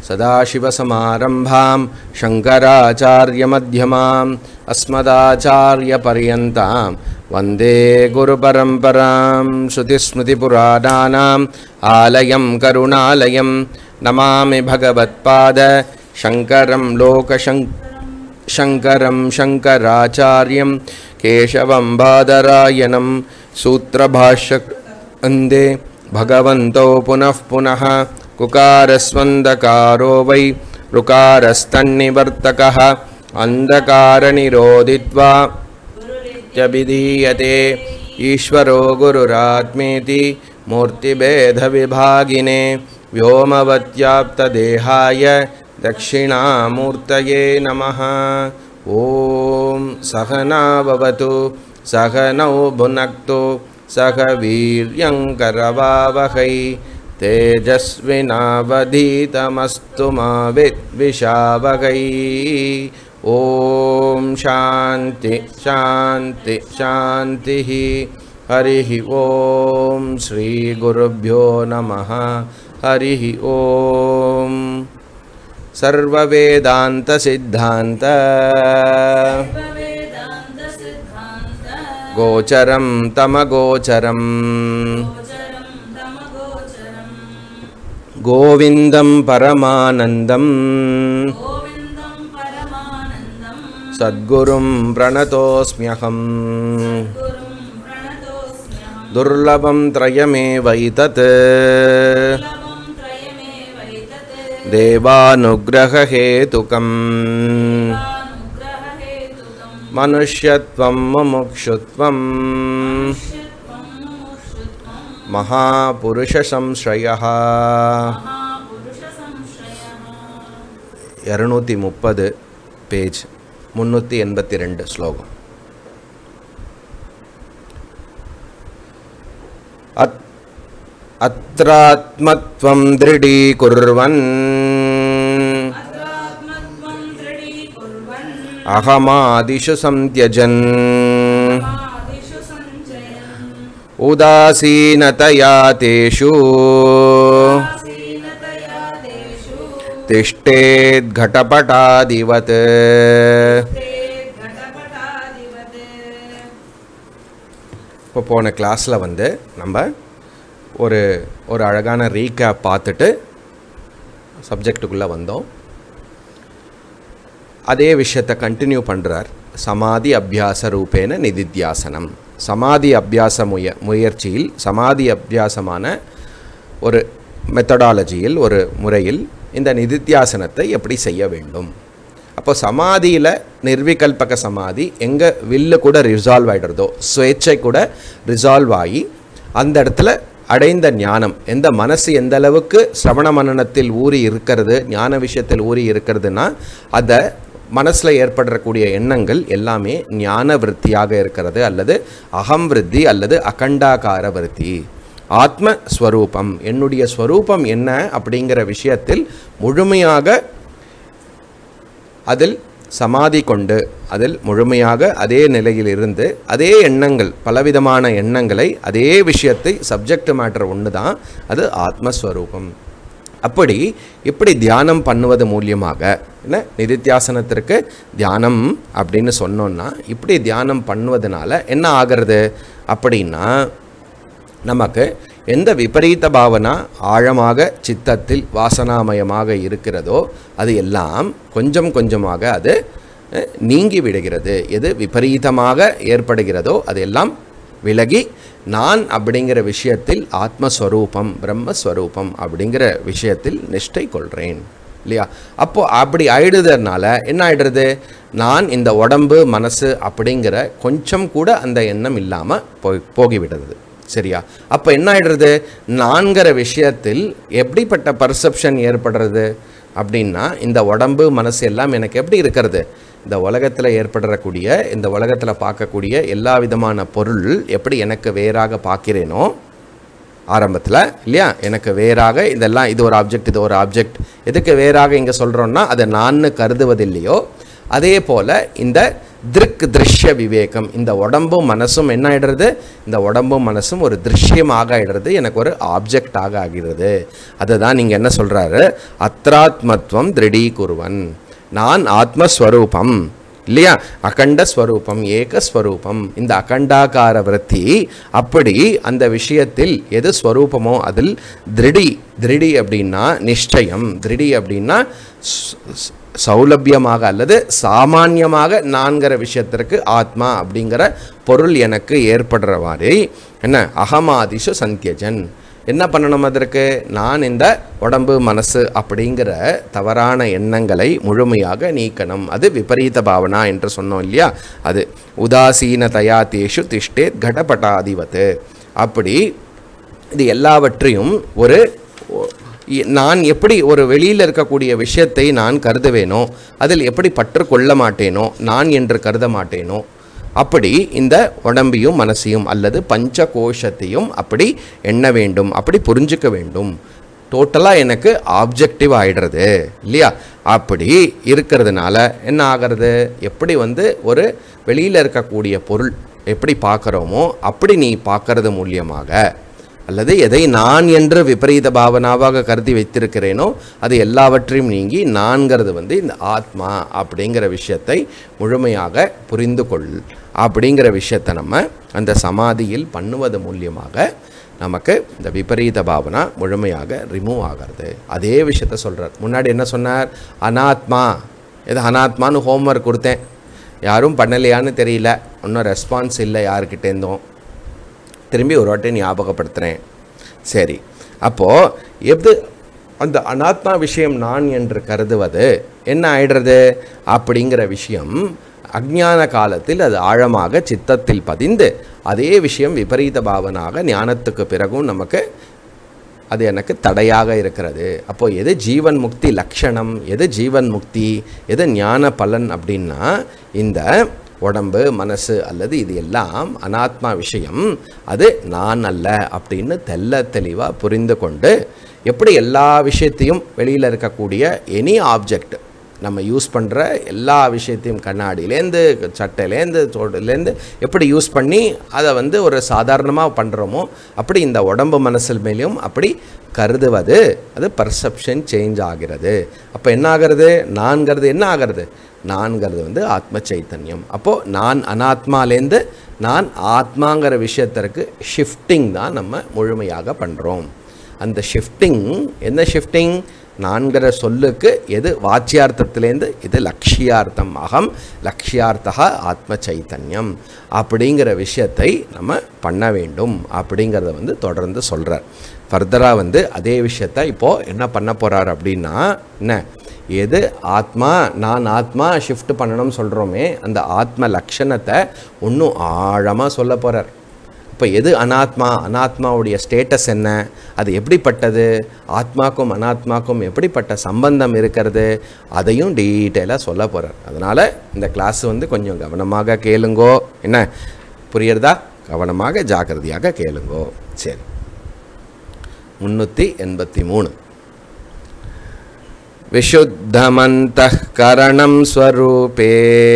सदाशिवसमारम्भां शङ्कराचार्यमध्यमाम् अस्मदाचार्यपर्यन्तां वन्दे गुरुपरम्परां श्रुतिस्मृतिपुराणानाम् आलयं करुणालयं नमामि भगवत्पाद शङ्करं लोकशङ् शङ्करं शङ्कराचार्यं केशवं बादरायणं सूत्रभाष्य वन्दे भगवन्तौ पुनः पुनः कुकारस्वन्दकारो वै ऋकारस्तन्निवर्तकः अन्धकारनिरोधित्वा त्यभिधीयते ईश्वरो गुरुरात्मेति मूर्तिभेदविभागिने व्योमवत्याप्तदेहाय दक्षिणामूर्तये नमः ॐ सहना भवतु सहनौ भुनक्तु सह वीर्यङ्करवावहै तेजस्विनावधीतमस्तु मा विद्विषावहै ॐ शान्ति शान्ति शान्तिः हरिः ॐ श्रीगुरुभ्यो नमः हरिः ॐ सर्ववेदान्तसिद्धान्त वेदान्तसिद्धान्त गोचरं तमगोचरम् गोचरं तमगोचरम् गोविन्दं परमानन्दम् गोविन्दं परमानन्दं सद्गुरुं प्रणतोऽस्म्यहम् गुरुं प्रणतोऽस्म्यहं दुर्लभं त्रयमेवैतत् लवं त्रयमेवैतत् देवानुग्ररहेतुकम् अनुग्ररहेतुकं मनुष्यत्वं मुमुक्षुत्वं शिल्पं मुमुक्षुत्वं महापुरुषसंश्रयः महापुरुषसंश्रयः இரநூத்தி முப்பது பேஜ் முந்நூற்றி எண்பத்தி ரெண்டு ஸ்லோகம் அத் அத்ராத்மத்வம் திருடீகுர்வன் अत्रात्मत्वं दृढीकुर्वन् அகமாதிஷு சந்தியஜன் मादिषु सञ्चयन् உதாசீனதயா தேஷு आसीनतया तेषु திஷ்டேத்கடபடாதிவத் ते घटपटादिवत् இப்போ போன கிளாஸில் வந்து நம்ம ஒரு ஒரு அழகான ரீகேப் பார்த்துட்டு சப்ஜெக்டுக்குள்ளே வந்தோம் அதே விஷயத்தை கண்டினியூ பண்ணுறார் சமாதி அபியாச ரூபேன நிதித்தியாசனம் சமாதி அபியாச முய முயற்சியில் சமாதி அபியாசமான ஒரு மெத்தடாலஜியில் ஒரு முறையில் இந்த நிதித்தியாசனத்தை எப்படி செய்ய வேண்டும் அப்போ சமாதியில் நிர்விகல்பக சமாதி எங்கே வில்லு கூட ரிசால்வ் ஆகிடுறதோ சுவேச்சை கூட ரிசால்வ் ஆகி அந்த இடத்துல அடைந்த ஞானம் எந்த மனசு எந்த அளவுக்கு சிரவண மனனத்தில் ஊறி இருக்கிறது ஞான விஷயத்தில் ஊறி இருக்கிறதுனா அதை மனசில் ஏற்படக்கூடிய எண்ணங்கள் எல்லாமே ஞான விருத்தியாக இருக்கிறது அல்லது அகம் விருத்தி அல்லது அகண்டாகார விருத்தி ஆத்ம ஸ்வரூபம் என்னுடைய ஸ்வரூபம் என்ன அப்படிங்கிற விஷயத்தில் முழுமையாக அதில் சமாதி கொண்டு அதில் முழுமையாக அதே நிலையில் இருந்து அதே எண்ணங்கள் பலவிதமான எண்ணங்களை அதே விஷயத்தை சப்ஜெக்ட் மேட்டர் ஒன்று தான் அது ஆத்மஸ்வரூபம் அப்படி இப்படி தியானம் பண்ணுவது மூலியமாக என்ன நிதித்தியாசனத்திற்கு தியானம் அப்படின்னு சொன்னோன்னா இப்படி தியானம் பண்ணுவதனால என்ன ஆகிறது அப்படின்னா நமக்கு எந்த விபரீத பாவனா ஆழமாக சித்தத்தில் வாசனாமயமாக இருக்கிறதோ அது எல்லாம் கொஞ்சம் கொஞ்சமாக அது அஹ், நீங்கி விடுகிறது எது விபரீதமாக ஏற்படுகிறதோ அது எல்லாம் விலகி நான் அப்படிங்கிற விஷயத்தில் ஆத்மஸ்வரூபம் பிரம்மஸ்வரூபம் அப்படிங்கிற விஷயத்தில் நிஷ்டை கொள்கிறேன் இல்லையா அப்போ அப்படி ஆயிடுறதுனால என்ன ஆயிடுறது நான் இந்த உடம்பு மனசு அப்படிங்கிற கொஞ்சம் கூட அந்த எண்ணம் இல்லாமல் போய் போகிவிடுறது சரியா அப்போ என்ன ஆயிடுறது நான்கிற விஷயத்தில் எப்படிப்பட்ட பர்செப்ஷன் ஏற்படுறது அப்படின்னா இந்த உடம்பு மனசு எல்லாம் எனக்கு எப்படி இருக்கிறது இந்த உலகத்தில் ஏற்படக்கூடிய இந்த உலகத்தில் பார்க்கக்கூடிய எல்லா விதமான பொருள் எப்படி எனக்கு வேறாக பார்க்கிறேனோ ஆரம்பத்தில் இல்லையா எனக்கு வேறாக இதெல்லாம் இது ஒரு ஆப்ஜெக்ட் இது ஒரு ஆப்ஜெக்ட் எதுக்கு வேறாக இங்கே சொல்கிறோன்னா அதை நான் கருதுவதில்லையோ அதே போல் இந்த திருக் திருஷ்ய விவேகம் இந்த உடம்பும் மனசும் என்ன ஆயிடுறது இந்த உடம்பும் மனசும் ஒரு திருஷ்யமாக ஆயிடுறது எனக்கு ஒரு ஆப்ஜெக்டாக ஆகிறது அதுதான் நீங்கள் என்ன சொல்கிறாரு அத்ராத்மத்வம் திருடீகுருவன் நான் ஆத்மஸ்வரூபம் இல்லையா அகண்ட ஸ்வரூபம் ஏக ஸ்வரூபம் இந்த அகண்டாகார விருத்தி அப்படி அந்த விஷயத்தில் எது ஸ்வரூபமோ அதில் திருடி திருடி அப்படின்னா நிச்சயம் திருடி அப்படின்னா ஸ்- ஸ்- சௌலபியமாக அல்லது சாமான்யமாக நான்கிற விஷயத்திற்கு ஆத்மா அப்படிங்கிற பொருள் எனக்கு ஏற்படுற மாதிரி என்ன அகமாதிஷு சந்தியஜன் என்ன பண்ணணும் அதற்கு நான் இந்த உடம்பு மனசு அப்படிங்கிற தவறான எண்ணங்களை முழுமையாக நீக்கணும் அது விபரீத பாவனா என்று சொன்னோம் இல்லையா அது உதாசீனதயா தேஷு திஷ்டேத் கடபட்டாதிவத்து அப்படி இது எல்லாவற்றையும் ஒரு ஒ- இ- நான் எப்படி ஒரு வெளியில் இருக்கக்கூடிய விஷயத்தை நான் கருதுவேனோ அதில் எப்படி பற்று கொள்ள மாட்டேனோ நான் என்று கருத மாட்டேனோ அப்படி இந்த உடம்பையும் மனசையும் அல்லது பஞ்ச கோஷத்தையும் அப்படி எண்ண வேண்டும் அப்படி புரிஞ்சுக்க வேண்டும் டோட்டலாக எனக்கு ஆப்ஜெக்டிவ் ஆயிடுறது இல்லையா அப்படி இருக்கிறதுனால என்ன ஆகிறது எப்படி வந்து ஒரு வெளியில் இருக்கக்கூடிய பொருள் எப்படி பார்க்குறோமோ அப்படி நீ பார்க்கறது மூலியமாக அல்லது எதை நான் என்று விபரீத பாவனாவாக கருதி வைத்திருக்கிறேனோ அது எல்லாவற்றையும் நீங்கி நான்கிறது வந்து இந்த ஆத்மா அப்படிங்கிற விஷயத்தை முழுமையாக புரிந்து கொள் அப்படிங்கிற விஷயத்தை நம்ம அந்த சமாதியில் பண்ணுவது மூலியமாக நமக்கு இந்த விபரீத பாவனா முழுமையாக ரிமூவ் ஆகிறது அதே விஷயத்த சொல்கிறார் முன்னாடி என்ன சொன்னார் அனாத்மா இது அனாத்மான்னு ஹோம்ஒர்க் கொடுத்தேன் யாரும் பண்ணலையான்னு தெரியல ஒன்றும் ரெஸ்பான்ஸ் இல்லை யாருக்கிட்டேருந்தும் திரும்பி ஒரு வாட்டி ஞாபகப்படுத்துகிறேன் சரி அப்போது எது அந்த அனாத்மா விஷயம் நான் என்று கருதுவது என்ன ஆயிடுறது அப்படிங்கிற விஷயம் அஞ்ஞான காலத்தில் அது ஆழமாக சித்தத்தில் பதிந்து அதே விஷயம் விபரீத பாவனாக ஞானத்துக்கு பிறகும் நமக்கு அது எனக்கு தடையாக இருக்கிறது அப்போது எது ஜீவன் முக்தி லக்ஷணம் எது ஜீவன் முக்தி எது ஞான பலன் அப்படின்னா இந்த உடம்பு மனசு அல்லது இது எல்லாம் அனாத்மா விஷயம் அது நான் அல்ல அப்படின்னு தெல்ல தெளிவாக புரிந்து கொண்டு எப்படி எல்லா விஷயத்தையும் வெளியில் இருக்கக்கூடிய எனி ஆப்ஜெக்ட் நம்ம யூஸ் பண்ணுற எல்லா விஷயத்தையும் கண்ணாடியிலேருந்து சட்டையிலேருந்து தோடுலேருந்து எப்படி யூஸ் பண்ணி அதை வந்து ஒரு சாதாரணமாக பண்ணுறோமோ அப்படி இந்த உடம்பு மனசில் மேலேயும் அப்படி கருதுவது அது பர்செப்ஷன் சேஞ்ச் ஆகிறது அப்போ என்ன ஆகிறது நான்கிறது என்ன ஆகிறது நான்கிறது வந்து ஆத்ம சைத்தன்யம் அப்போது நான் அனாத்மாலேருந்து நான் ஆத்மாங்கிற விஷயத்திற்கு ஷிஃப்டிங் தான் நம்ம முழுமையாக பண்ணுறோம் அந்த ஷிஃப்டிங் என்ன ஷிஃப்டிங் நான்கிற சொல்லுக்கு எது வாச்சியார்த்தத்திலேருந்து இது லக்ஷியார்த்தம் அகம் லக்ஷியார்த்தா ஆத்ம சைத்தன்யம் அப்படிங்கிற விஷயத்தை நம்ம பண்ண வேண்டும் அப்படிங்கிறத வந்து தொடர்ந்து சொல்கிறார் ஃபர்தராக வந்து அதே விஷயத்த இப்போது என்ன பண்ண போகிறார் அப்படின்னா என்ன எது ஆத்மா நான் ஆத்மா ஷிஃப்ட் பண்ணணும்னு சொல்கிறோமே அந்த ஆத்ம லக்ஷணத்தை இன்னும் ஆழமாக சொல்ல போகிறார் இப்போ எது அனாத்மா அனாத்மாவுடைய ஸ்டேட்டஸ் என்ன அது எப்படிப்பட்டது ஆத்மாக்கும் அனாத்மாக்கும் எப்படிப்பட்ட சம்பந்தம் இருக்கிறது அதையும் டீட்டெயிலாக சொல்ல போகிறார் அதனால் இந்த கிளாஸ் வந்து கொஞ்சம் கவனமாக கேளுங்கோ என்ன புரியுறதா கவனமாக ஜாக்கிரதையாக கேளுங்கோ சரி முந்நூற்றி எண்பத்தி மூணு विशुद्धमन्तःकरणं स्वरूपे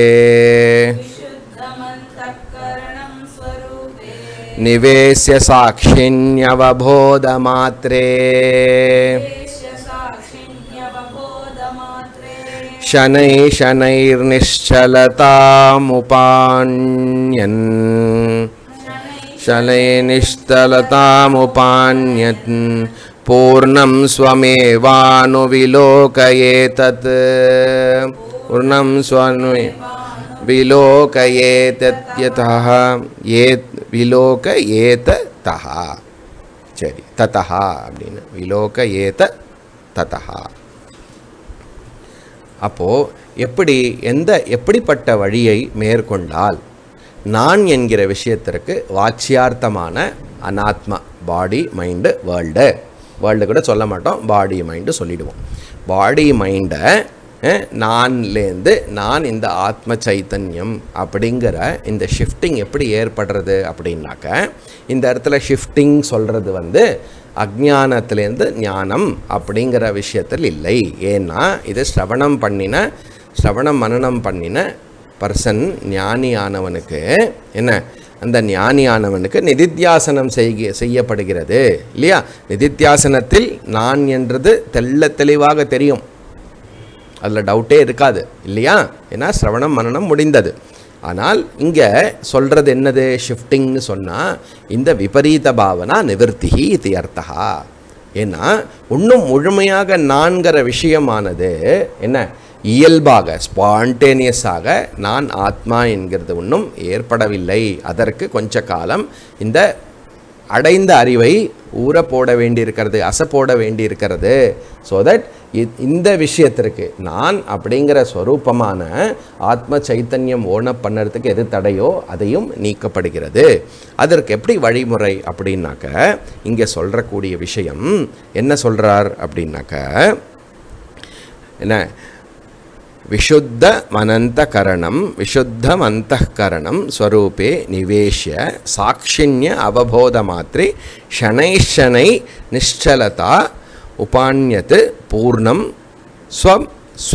विशुद्धमन्तःकरणं स्वरूपे निवेश्य साक्षिण्यवबोधमात्रे देश्य साक्षिण्यवबोधमात्रे शनै शनैर्निश्चलतामुपान्यन् शनैर्निश्चलतामुपान्यत् पूर्णं स्वमेवानुविलोकयेतत् पूर्णं स्वमे विलोकयेतत्यतः ये विलोकयेततः சரி ததஹா அப்படின்னு விலோக ஏத ததஹா அப்போது எப்படி எந்த எப்படிப்பட்ட வழியை மேற்கொண்டால் நான் என்கிற விஷயத்திற்கு வாச்சியார்த்தமான அனாத்மா பாடி மைண்டு வேர்ல்டு வேர்ல்டு கூட சொல்ல மாட்டோம் பாடி மைண்டு சொல்லிடுவோம் பாடி மைண்டை நான்லேருந்து நான் இந்த ஆத்ம சைத்தன்யம் அப்படிங்கிற இந்த ஷிஃப்டிங் எப்படி ஏற்படுறது அப்படின்னாக்க இந்த இடத்துல ஷிஃப்டிங் சொல்கிறது வந்து அஜ்ஞானத்திலேருந்து ஞானம் அப்படிங்கிற விஷயத்தில் இல்லை ஏன்னா இது ஸ்ரவணம் பண்ணின சிரவணம் மனனம் பண்ணின பர்சன் ஞானி ஆனவனுக்கு என்ன அந்த ஞானி ஆனவனுக்கு நிதித்தியாசனம் செய்க செய்யப்படுகிறது இல்லையா நிதித்தியாசனத்தில் நான் என்றது தெள்ள தெளிவாக தெரியும் அதில் டவுட்டே இருக்காது இல்லையா ஏன்னா சிரவணம் மனனம் முடிந்தது ஆனால் இங்கே சொல்கிறது என்னது ஷிஃப்டிங்னு சொன்னால் இந்த விபரீத பாவனா நிவர்த்திஹி இது அர்த்தா ஏன்னா இன்னும் முழுமையாக நான்கிற விஷயமானது என்ன இயல்பாக ஸ்பான்டேனியஸாக நான் ஆத்மா என்கிறது ஒன்றும் ஏற்படவில்லை அதற்கு கொஞ்ச காலம் இந்த அடைந்த அறிவை ஊற போட வேண்டியிருக்கிறது அசை போட வேண்டியிருக்கிறது ஸோ தட் இந்த விஷயத்திற்கு நான் அப்படிங்கிற ஸ்வரூபமான ஆத்ம சைத்தன்யம் ஓன பண்ணுறதுக்கு எது தடையோ அதையும் நீக்கப்படுகிறது அதற்கு எப்படி வழிமுறை அப்படின்னாக்க இங்கே சொல்கிறக்கூடிய விஷயம் என்ன சொல்கிறார் அப்படின்னாக்க என்ன विशुद्ध मनन्तकरणं विशुद्धमन्तःकरणं स्वरूपे निवेश्य साक्षिण्य अवबोधमात्रे शनैः शनै निश्चलता उपान्यत् पूर्णं स्वं स्व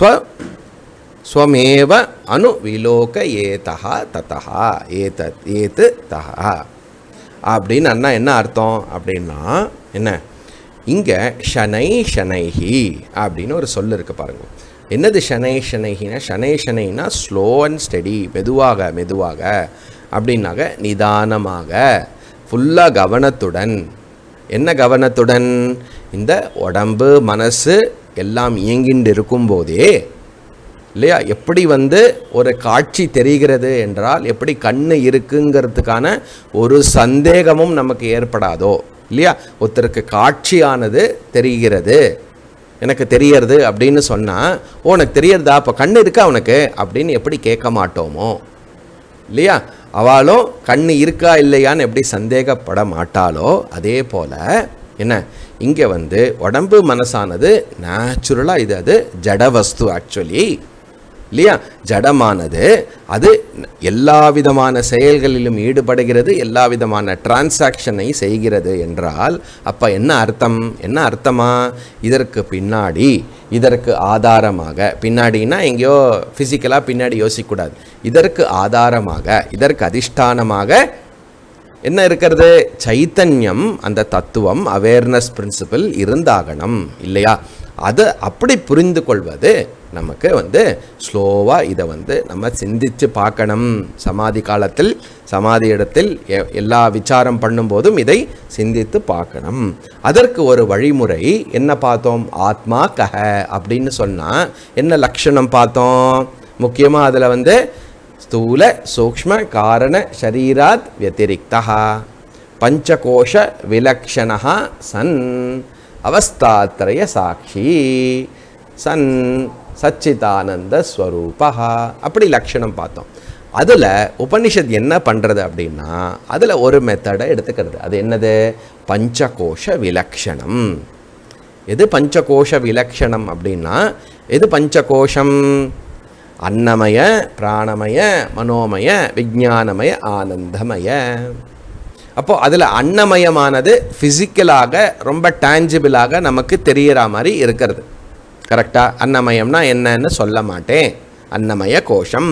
स्वमेव अनुविलोकयेतः ततः एतत् ஏத்து தஹா அப்படின்னு அண்ணா என்ன அர்த்தம் அப்படின்னா என்ன இங்கே ஷனை ஷனைஹி அப்படின்னு ஒரு சொல் இருக்கு பாருங்க என்னது ஷனை ஷனைஹினா ஷனை ஷனைனா ஸ்லோ அண்ட் ஸ்டெடி மெதுவாக மெதுவாக அப்படின்னாக நிதானமாக ஃபுல்லாக கவனத்துடன் என்ன கவனத்துடன் இந்த உடம்பு மனசு எல்லாம் இயங்கிண்டு இருக்கும்போதே இல்லையா எப்படி வந்து ஒரு காட்சி தெரிகிறது என்றால் எப்படி கண்ணு இருக்குங்கிறதுக்கான ஒரு சந்தேகமும் நமக்கு ஏற்படாதோ இல்லையா ஒருத்தருக்கு காட்சியானது தெரிகிறது எனக்கு தெரியறது அப்படின்னு சொன்னால் ஓ உனக்கு தெரியறதா அப்போ கண்ணு இருக்கா உனக்கு அப்படின்னு எப்படி கேட்க மாட்டோமோ இல்லையா அவளும் கண்ணு இருக்கா இல்லையான்னு எப்படி சந்தேகப்பட மாட்டாளோ அதே போல் என்ன இங்கே வந்து உடம்பு மனசானது நேச்சுரலாக இது அது ஜட வஸ்து ஆக்சுவலி இல்லையா ஜடமானது அது எல்லா விதமான செயல்களிலும் ஈடுபடுகிறது எல்லா விதமான டிரான்சாக்ஷனை செய்கிறது என்றால் அப்போ என்ன அர்த்தம் என்ன அர்த்தமா இதற்கு பின்னாடி இதற்கு ஆதாரமாக பின்னாடினா எங்கேயோ ஃபிசிக்கலாக பின்னாடி யோசிக்கக்கூடாது இதற்கு ஆதாரமாக இதற்கு அதிஷ்டானமாக என்ன இருக்கிறது சைத்தன்யம் அந்த தத்துவம் அவேர்னஸ் பிரின்சிபல் இருந்தாகணும் இல்லையா அது அப்படி புரிந்து கொள்வது நமக்கு வந்து ஸ்லோவாக இதை வந்து நம்ம சிந்தித்து பார்க்கணும் சமாதி காலத்தில் சமாதி இடத்தில் எ- எல்லா விசாரம் பண்ணும்போதும் இதை சிந்தித்து பார்க்கணும் அதற்கு ஒரு வழிமுறை என்ன பார்த்தோம் ஆத்மா கஹ அப்படின்னு சொன்னால் என்ன லட்சணம் பார்த்தோம் முக்கியமாக அதில் வந்து ஸ்தூல சூக்ஷ்ம காரண ஷரீராத் வத்திரிக்தா பஞ்சகோஷ விலக்ஷணா சன் அவஸ்தாத்ரய சாட்சி சன் சச்சிதானந்த ஸ்வரூபா அப்படி லக்ஷணம் பார்த்தோம் அதில் உபனிஷத் என்ன பண்ணுறது அப்படின்னா அதில் ஒரு மெத்தடை எடுத்துக்கிறது அது என்னது பஞ்சகோஷ விலக்ஷணம் எது பஞ்சகோஷ விலக்ஷணம் அப்படின்னா எது பஞ்சகோஷம் அன்னமய பிராணமய மனோமய விஞ்ஞானமய ஆனந்தமய அப்போது அதில் அன்னமயமானது ஃபிசிக்கலாக ரொம்ப டேஞ்சிபிளாக நமக்கு தெரியற மாதிரி இருக்கிறது கரெக்டாக அன்னமயம்னா என்னன்னு சொல்ல மாட்டேன் அன்னமய கோஷம்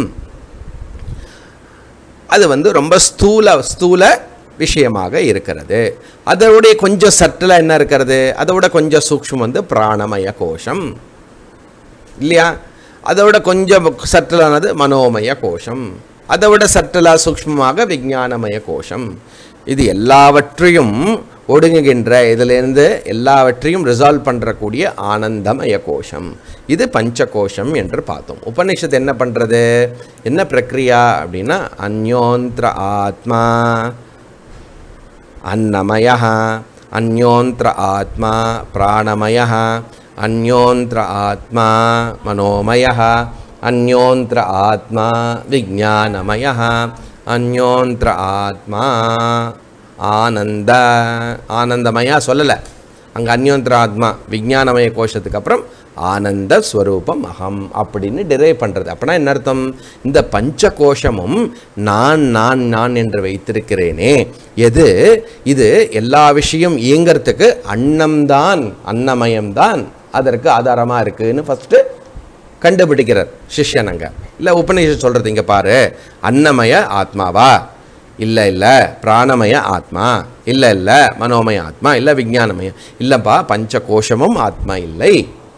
அது வந்து ரொம்ப ஸ்தூல ஸ்தூல விஷயமாக இருக்கிறது அதோடைய கொஞ்சம் சட்டில் என்ன இருக்கிறது அதோட கொஞ்சம் சூக்ஷ்மம் வந்து பிராணமய கோஷம் இல்லையா அதோட கொஞ்சம் சட்டலானது மனோமய கோஷம் அதை விட சட்டலா சூக்ஷ்மமாக விஞ்ஞானமய கோஷம் இது எல்லாவற்றையும் ஒடுங்குகின்ற இதிலிருந்து எல்லாவற்றையும் ரிசால்வ் பண்ணுறக்கூடிய ஆனந்தமய கோஷம் இது பஞ்சகோஷம் என்று பார்த்தோம் உபனிஷத் என்ன பண்ணுறது என்ன பிரக்ரியா அப்படின்னா அந்யோந்திர ஆத்மா अन्नमयः अन्योन्त्र आत्मा प्राणमयः अन्योन्त्र आत्मा मनोमयः अन्योन्त्र आत्मा विज्ञानमयः अन्योन्त्र आत्मा ஆனந்த ஆனந்தமயா சொல்லலை அங்கே அந்யோந்திர ஆத்மா விஞ்ஞானமய கோஷத்துக்கு அப்புறம் ஆனந்த ஸ்வரூபம் அகம் அப்படின்னு டிரைவ் பண்ணுறது அப்படின்னா என்ன அர்த்தம் இந்த பஞ்ச கோஷமும் நான் நான் நான் என்று வைத்திருக்கிறேனே எது இது எல்லா விஷயம் இயங்கிறதுக்கு அன்னம்தான் அன்னமயம்தான் அதற்கு ஆதாரமாக இருக்குன்னு ஃபஸ்ட்டு கண்டுபிடிக்கிறார் சிஷ்யனங்க இல்லை உபநிஷம் சொல்கிறது இங்கே பாரு அன்னமய ஆத்மாவா இல்லை இல்லை பிராணமய ஆத்மா இல்லை இல்லை மனோமய ஆத்மா இல்லை விஞ்ஞானமய இல்லைப்பா பஞ்ச கோஷமும் ஆத்மா இல்லை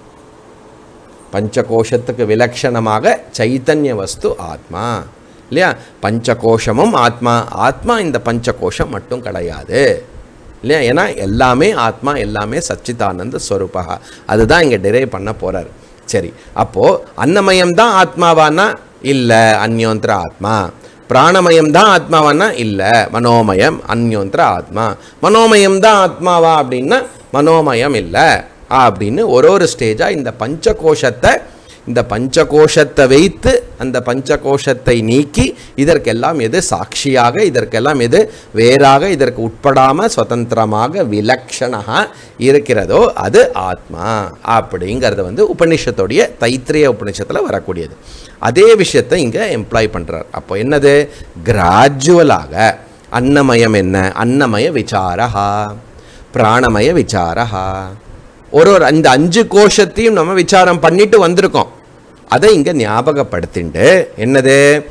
பஞ்சகோஷத்துக்கு விலட்சணமாக சைத்தன்ய வஸ்து ஆத்மா இல்லையா பஞ்சகோஷமும் ஆத்மா ஆத்மா இந்த பஞ்சகோஷம் மட்டும் கிடையாது இல்லையா ஏன்னா எல்லாமே ஆத்மா எல்லாமே சச்சிதானந்த ஸ்வரூபா அதுதான் இங்கே டிரைவ் பண்ண போகிறார் சரி அப்போது அன்னமயம் தான் ஆத்மாவானா இல்லை அந்யோந்திர ஆத்மா பிராணமயம் தான் ஆத்மாவானா இல்லை மனோமயம் அந்யோந்திர ஆத்மா மனோமயம் தான் ஆத்மாவா அப்படின்னா மனோமயம் இல்லை அப்படின்னு ஒரு ஒரு ஸ்டேஜாக இந்த பஞ்சகோஷத்தை இந்த பஞ்சகோஷத்தை வைத்து அந்த பஞ்சகோஷத்தை நீக்கி இதற்கெல்லாம் எது சாட்சியாக இதற்கெல்லாம் எது வேறாக இதற்கு உட்படாமல் சுதந்திரமாக விலக்ஷணா இருக்கிறதோ அது ஆத்மா அப்படிங்கிறது வந்து உபனிஷத்துடைய தைத்திரிய உபனிஷத்தில் வரக்கூடியது அதே விஷயத்தை இங்கே எம்ப்ளாய் பண்ணுறார் அப்போ என்னது கிராஜுவலாக அன்னமயம் என்ன அன்னமய விசாரஹா பிராணமய விசாரஹா ஒரு ஒரு அந்த அஞ்சு கோஷத்தையும் நம்ம விசாரம் பண்ணிட்டு வந்திருக்கோம் அதை இங்கே ஞாபகப்படுத்திண்டு என்னது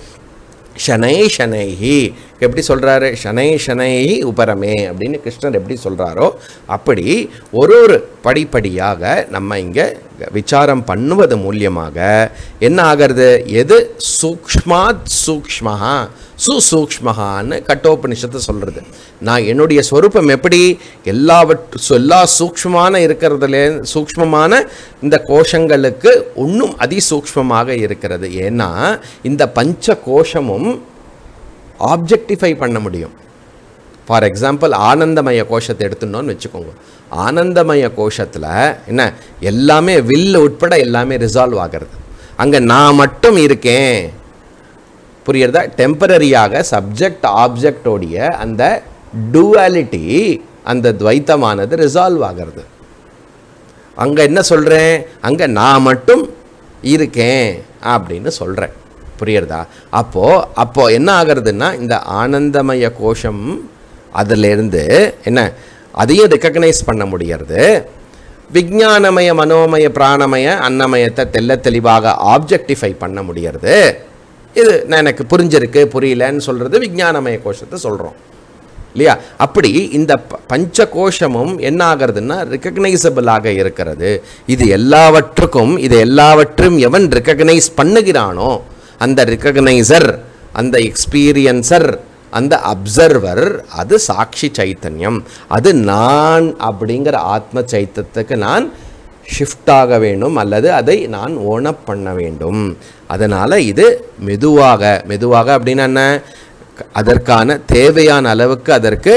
ஷனை ஷனைஹி எப்படி சொல்கிறாரு ஷனை ஷனைஹி உபரமே அப்படின்னு கிருஷ்ணர் எப்படி சொல்கிறாரோ அப்படி ஒரு ஒரு படிப்படியாக நம்ம இங்கே விசாரம் பண்ணுவது மூலியமாக என்ன ஆகிறது எது சூக்ஷ்மாத் சூக்ஷ்மஹா சுசூக்ஷ்மஹான்னு கட்டோபனிஷத்தை சொல்கிறது நான் என்னுடைய ஸ்வரூபம் எப்படி எல்லாவற்று சு- எல்லா சூக்ஷ்மமான இருக்கிறதுல சூக்ஷ்மமான இந்த கோஷங்களுக்கு இன்னும் அதிசூக்ஷ்மமாக இருக்கிறது ஏன்னா இந்த பஞ்ச கோஷமும் ஆப்ஜெக்டிஃபை பண்ண முடியும் ஃபார் எக்ஸாம்பிள் ஆனந்தமய கோஷத்தை எடுத்துட்டோம்னு வச்சுக்கோங்க ஆனந்தமய கோஷத்தில் என்ன எல்லாமே வில் உட்பட எல்லாமே ரிசால்வ் ஆகிறது அங்கே நான் மட்டும் இருக்கேன் புரியுறதா டெம்பரரியாக சப்ஜெக்ட் ஆப்ஜெக்டோடைய அந்த டுவாலிட்டி அந்த துவைத்தமானது ரிசால்வ் ஆகிறது அங்கே என்ன சொல்கிறேன் அங்கே நான் மட்டும் இருக்கேன் அப்படின்னு சொல்கிறேன் புரியுறதா அப்போது அப்போது என்ன ஆகிறதுன்னா இந்த ஆனந்தமய கோஷம் அதிலிருந்து என்ன அதையும் ரெக்கக்னைஸ் பண்ண முடியறது விஞ்ஞானமய மனோமய பிராணமய அன்னமயத்தை தெள்ள தெளிவாக ஆப்ஜெக்டிஃபை பண்ண முடியறது இது நான் எனக்கு புரிஞ்சிருக்கு புரியலன்னு சொல்கிறது விஞ்ஞானமய கோஷத்தை சொல்கிறோம் இல்லையா அப்படி இந்த ப- பஞ்ச கோஷமும் என்ன ஆகிறதுன்னா ரெக்கக்னைசபிளாக இருக்கிறது இது எல்லாவற்றுக்கும் இது எல்லாவற்றையும் எவன் ரெக்கக்னைஸ் பண்ணுகிறானோ அந்த ரெக்கக்னைசர் அந்த எக்ஸ்பீரியன்சர் அந்த அப்சர்வர் அது சாட்சி சைத்தன்யம் அது நான் அப்படிங்கிற ஆத்ம சைத்தத்துக்கு நான் ஷிஃப்ட் ஆக வேண்டும் அல்லது அதை நான் ஓனப் பண்ண வேண்டும் அதனால் இது மெதுவாக மெதுவாக அப்படின்னா என்ன அதற்கான தேவையான அளவுக்கு அதற்கு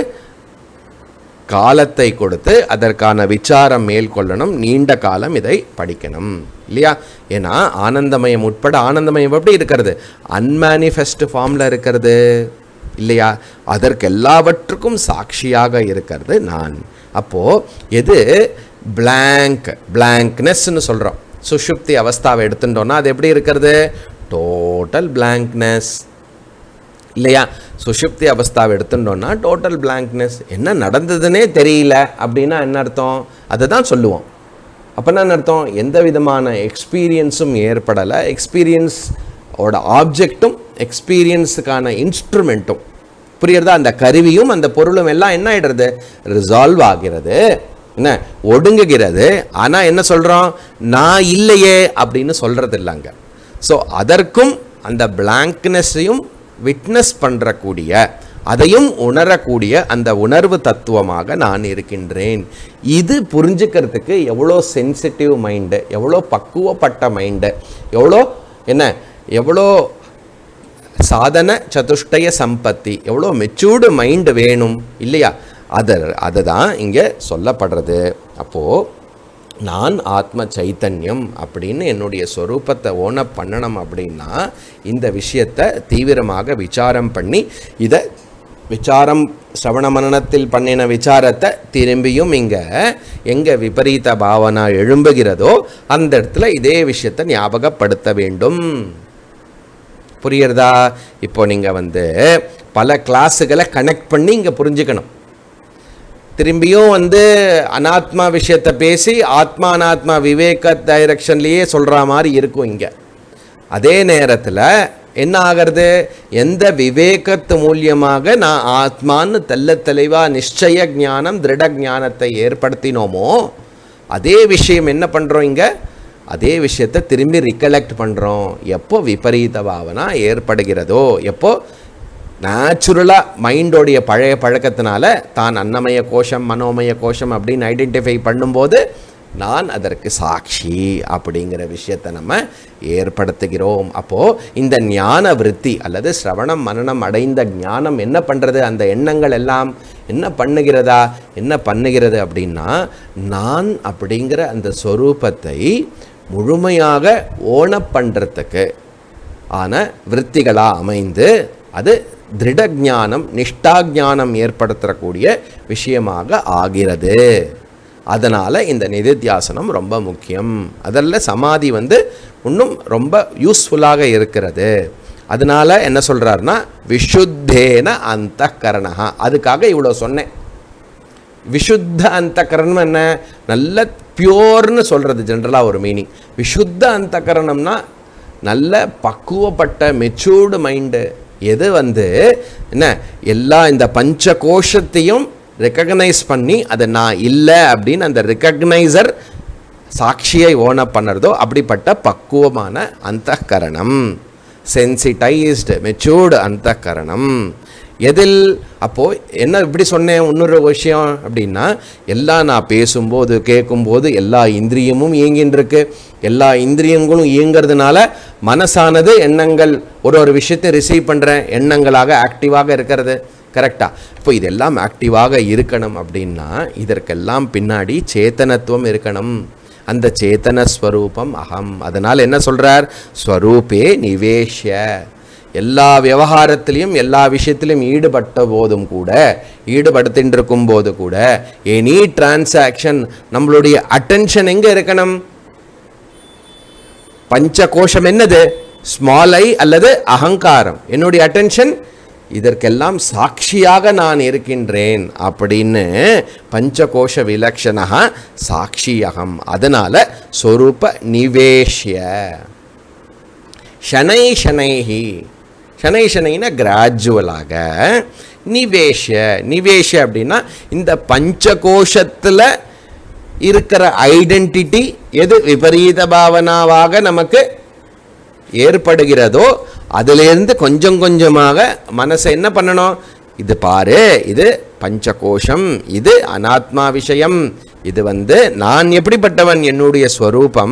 காலத்தை கொடுத்து அதற்கான விசாரம் மேற்கொள்ளணும் நீண்ட காலம் இதை படிக்கணும் இல்லையா ஏன்னா ஆனந்தமயம் உட்பட ஆனந்தமயம் எப்படி இருக்கிறது அன்மேனிஃபெஸ்ட் ஃபார்மில் இருக்கிறது இல்லையா அதற்கு எல்லாவற்றுக்கும் சாட்சியாக இருக்கிறது நான் அப்போது எது blank blanknessனு சொல்கிறோம் சுஷுப்தி அவஸ்தாவை எடுத்துட்டோம்னா அது எப்படி இருக்கிறது டோட்டல் blankness இல்லையா சுஷுப்தி அவஸ்தாவை எடுத்துட்டோம்னா டோட்டல் blankness என்ன நடந்ததுன்னே தெரியல அப்படின்னா என்ன அர்த்தம் அதை தான் சொல்லுவோம் அப்போனா என்ன அர்த்தம் எந்த விதமான எக்ஸ்பீரியன்ஸும் ஏற்படலை எக்ஸ்பீரியன்ஸ் ஓட ஆப்ஜெக்ட்டும் எக்ஸ்பீரியன்ஸுக்கான இன்ஸ்ட்ருமெண்ட்டும் புரியுறதா அந்த கருவியும் அந்த பொருளும் எல்லாம் என்ன ஆயிடுறது ரிசால்வ் ஆகிறது என்ன ஒடுங்குகிறது ஆனால் என்ன சொல்கிறோம் நான் இல்லையே அப்படின்னு சொல்கிறது இல்லைங்க ஸோ அதற்கும் அந்த பிளாங்க்னஸையும் விட்னஸ் பண்ணுறக்கூடிய அதையும் உணரக்கூடிய அந்த உணர்வு தத்துவமாக நான் இருக்கின்றேன் இது புரிஞ்சுக்கிறதுக்கு எவ்வளோ சென்சிட்டிவ் மைண்டு எவ்வளோ பக்குவப்பட்ட மைண்டு எவ்வளோ என்ன எவ்வளோ சாதன சதுஷ்டய சம்பத்தி எவ்வளோ மெச்சூர்டு மைண்டு வேணும் இல்லையா அதை அதை தான் இங்கே சொல்லப்படுறது அப்போது நான் ஆத்ம சைத்தன்யம் அப்படின்னு என்னுடைய சொரூபத்தை ஓனப் பண்ணணும் அப்படின்னா இந்த விஷயத்தை தீவிரமாக விசாரம் பண்ணி இதை விசாரம் சிரவண மனனத்தில் பண்ணின விசாரத்தை திரும்பியும் இங்கே எங்கே விபரீத பாவனா எழும்புகிறதோ அந்த இடத்துல இதே விஷயத்தை ஞாபகப்படுத்த வேண்டும் புரியுறதா இப்போ நீங்கள் வந்து பல கிளாஸுகளை கனெக்ட் பண்ணி இங்கே புரிஞ்சுக்கணும் திரும்பியும் வந்து அனாத்மா விஷயத்தை பேசி ஆத்மா அனாத்மா விவேக டைரக்ஷன்லேயே சொல்கிற மாதிரி இருக்கும் இங்கே அதே நேரத்தில் என்ன ஆகிறது எந்த விவேகத்து மூலியமாக நான் ஆத்மான்னு தெல்ல தெளிவா நிச்சய ஞானம் திருட ஞானத்தை ஏற்படுத்தினோமோ அதே விஷயம் என்ன பண்ணுறோம் இங்கே அதே விஷயத்தை திரும்பி ரிகலெக்ட் பண்ணுறோம் எப்போ விபரீத பாவனா ஏற்படுகிறதோ எப்போ நேச்சுரலாக மைண்டோடைய பழைய பழக்கத்தினால தான் அன்னமய கோஷம் மனோமய கோஷம் அப்படின்னு ஐடென்டிஃபை பண்ணும்போது நான் அதற்கு சாட்சி அப்படிங்கிற விஷயத்தை நம்ம ஏற்படுத்துகிறோம் அப்போது இந்த ஞான விருத்தி அல்லது சிரவணம் மனனம் அடைந்த ஞானம் என்ன பண்ணுறது அந்த எண்ணங்கள் எல்லாம் என்ன பண்ணுகிறதா என்ன பண்ணுகிறது அப்படின்னா நான் அப்படிங்கிற அந்த சொரூபத்தை முழுமையாக ஓன பண்ணுறதுக்கு ஆன விருத்திகளாக அமைந்து அது திருட ஞானம் நிஷ்டா ஞானம் ஏற்படுத்தக்கூடிய விஷயமாக ஆகிறது அதனால் இந்த நிதித்தியாசனம் ரொம்ப முக்கியம் அதில் சமாதி வந்து இன்னும் ரொம்ப யூஸ்ஃபுல்லாக இருக்கிறது அதனால என்ன சொல்கிறாருன்னா விஷுத்தேன அந்த கரணா அதுக்காக இவ்வளோ சொன்னேன் விஷுத்த அந்த கரணம் என்ன நல்ல பியோர்னு சொல்கிறது ஜென்ரலாக ஒரு மீனிங் விஷுத்த அந்த கரணம்னா நல்ல பக்குவப்பட்ட மெச்சூர்டு மைண்டு எது வந்து என்ன எல்லா இந்த பஞ்ச கோஷத்தையும் ரெக்கக்னைஸ் பண்ணி அதை நான் இல்லை அப்படின்னு அந்த ரெக்கக்னைசர் சாட்சியை ஓன பண்ணுறதோ அப்படிப்பட்ட பக்குவமான அந்த கரணம் சென்சிட்டைஸ்டு மெச்சூர்டு அந்த கரணம் எதில் அப்போது என்ன இப்படி சொன்னேன் இன்னொரு விஷயம் அப்படின்னா எல்லாம் நான் பேசும்போது கேட்கும்போது எல்லா இந்திரியமும் இயங்கின்னு இருக்கு எல்லா இந்திரியங்களும் இயங்கிறதுனால மனசானது எண்ணங்கள் ஒரு ஒரு விஷயத்தை ரிசீவ் பண்ணுற எண்ணங்களாக ஆக்டிவாக இருக்கிறது கரெக்டாக இப்போ இதெல்லாம் ஆக்டிவாக இருக்கணும் அப்படின்னா இதற்கெல்லாம் பின்னாடி சேத்தனத்துவம் இருக்கணும் அந்த சேத்தன ஸ்வரூபம் அகம் அதனால் என்ன சொல்கிறார் ஸ்வரூபே நிவேஷ்ய எல்லா விவகாரத்திலையும் எல்லா விஷயத்திலையும் ஈடுபட்ட போதும் கூட ஈடுபடுத்தின்னு இருக்கும் போது கூட எனி டிரான்சாக்ஷன் நம்மளுடைய அட்டென்ஷன் எங்கே இருக்கணும் பஞ்ச கோஷம் என்னது ஸ்மால் ஐ அல்லது அகங்காரம் என்னுடைய அட்டென்ஷன் இதற்கெல்லாம் சாட்சியாக நான் இருக்கின்றேன் அப்படின்னு பஞ்சகோஷ விலக்ஷணா சாட்சியகம் அதனால சொரூப நிவேஷ்ய ஷனை ஷனைஹி ஷனை ஷனைனா கிராஜுவலாக நிவேஷ நிவேஷ அப்படின்னா இந்த பஞ்சகோஷத்தில் இருக்கிற ஐடென்டிட்டி எது விபரீத பாவனாவாக நமக்கு ஏற்படுகிறதோ அதிலிருந்து கொஞ்சம் கொஞ்சமாக மனசை என்ன பண்ணணும் இது பாரு இது பஞ்சகோஷம் இது அனாத்மா விஷயம் இது வந்து நான் எப்படிப்பட்டவன் என்னுடைய ஸ்வரூபம்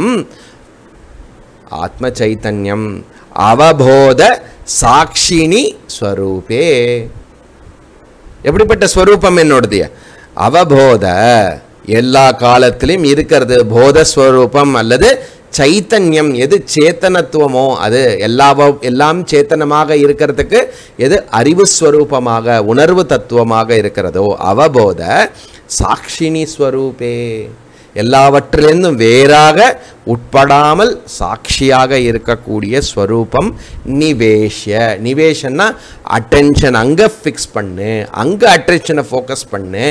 ஆத்ம சைத்தன்யம் அவபோத சாட்சினி ஸ்வரூபே எப்படிப்பட்ட ஸ்வரூபம் என்னோடது அவபோத எல்லா காலத்திலும் இருக்கிறது போத ஸ்வரூபம் அல்லது சைத்தன்யம் எது சேத்தனத்துவமோ அது எல்லா எல்லாம் சேத்தனமாக இருக்கிறதுக்கு எது அறிவு ஸ்வரூபமாக உணர்வு தத்துவமாக இருக்கிறதோ அவபோத சாட்சினி ஸ்வரூபே எல்லாவற்றிலிருந்தும் வேறாக உட்படாமல் சாட்சியாக இருக்கக்கூடிய ஸ்வரூபம் நிவேஷ நிவேஷன்னா அட்டென்ஷன் அங்கே ஃபிக்ஸ் பண்ணு அங்கே அட்டென்ஷனை ஃபோக்கஸ் பண்ணு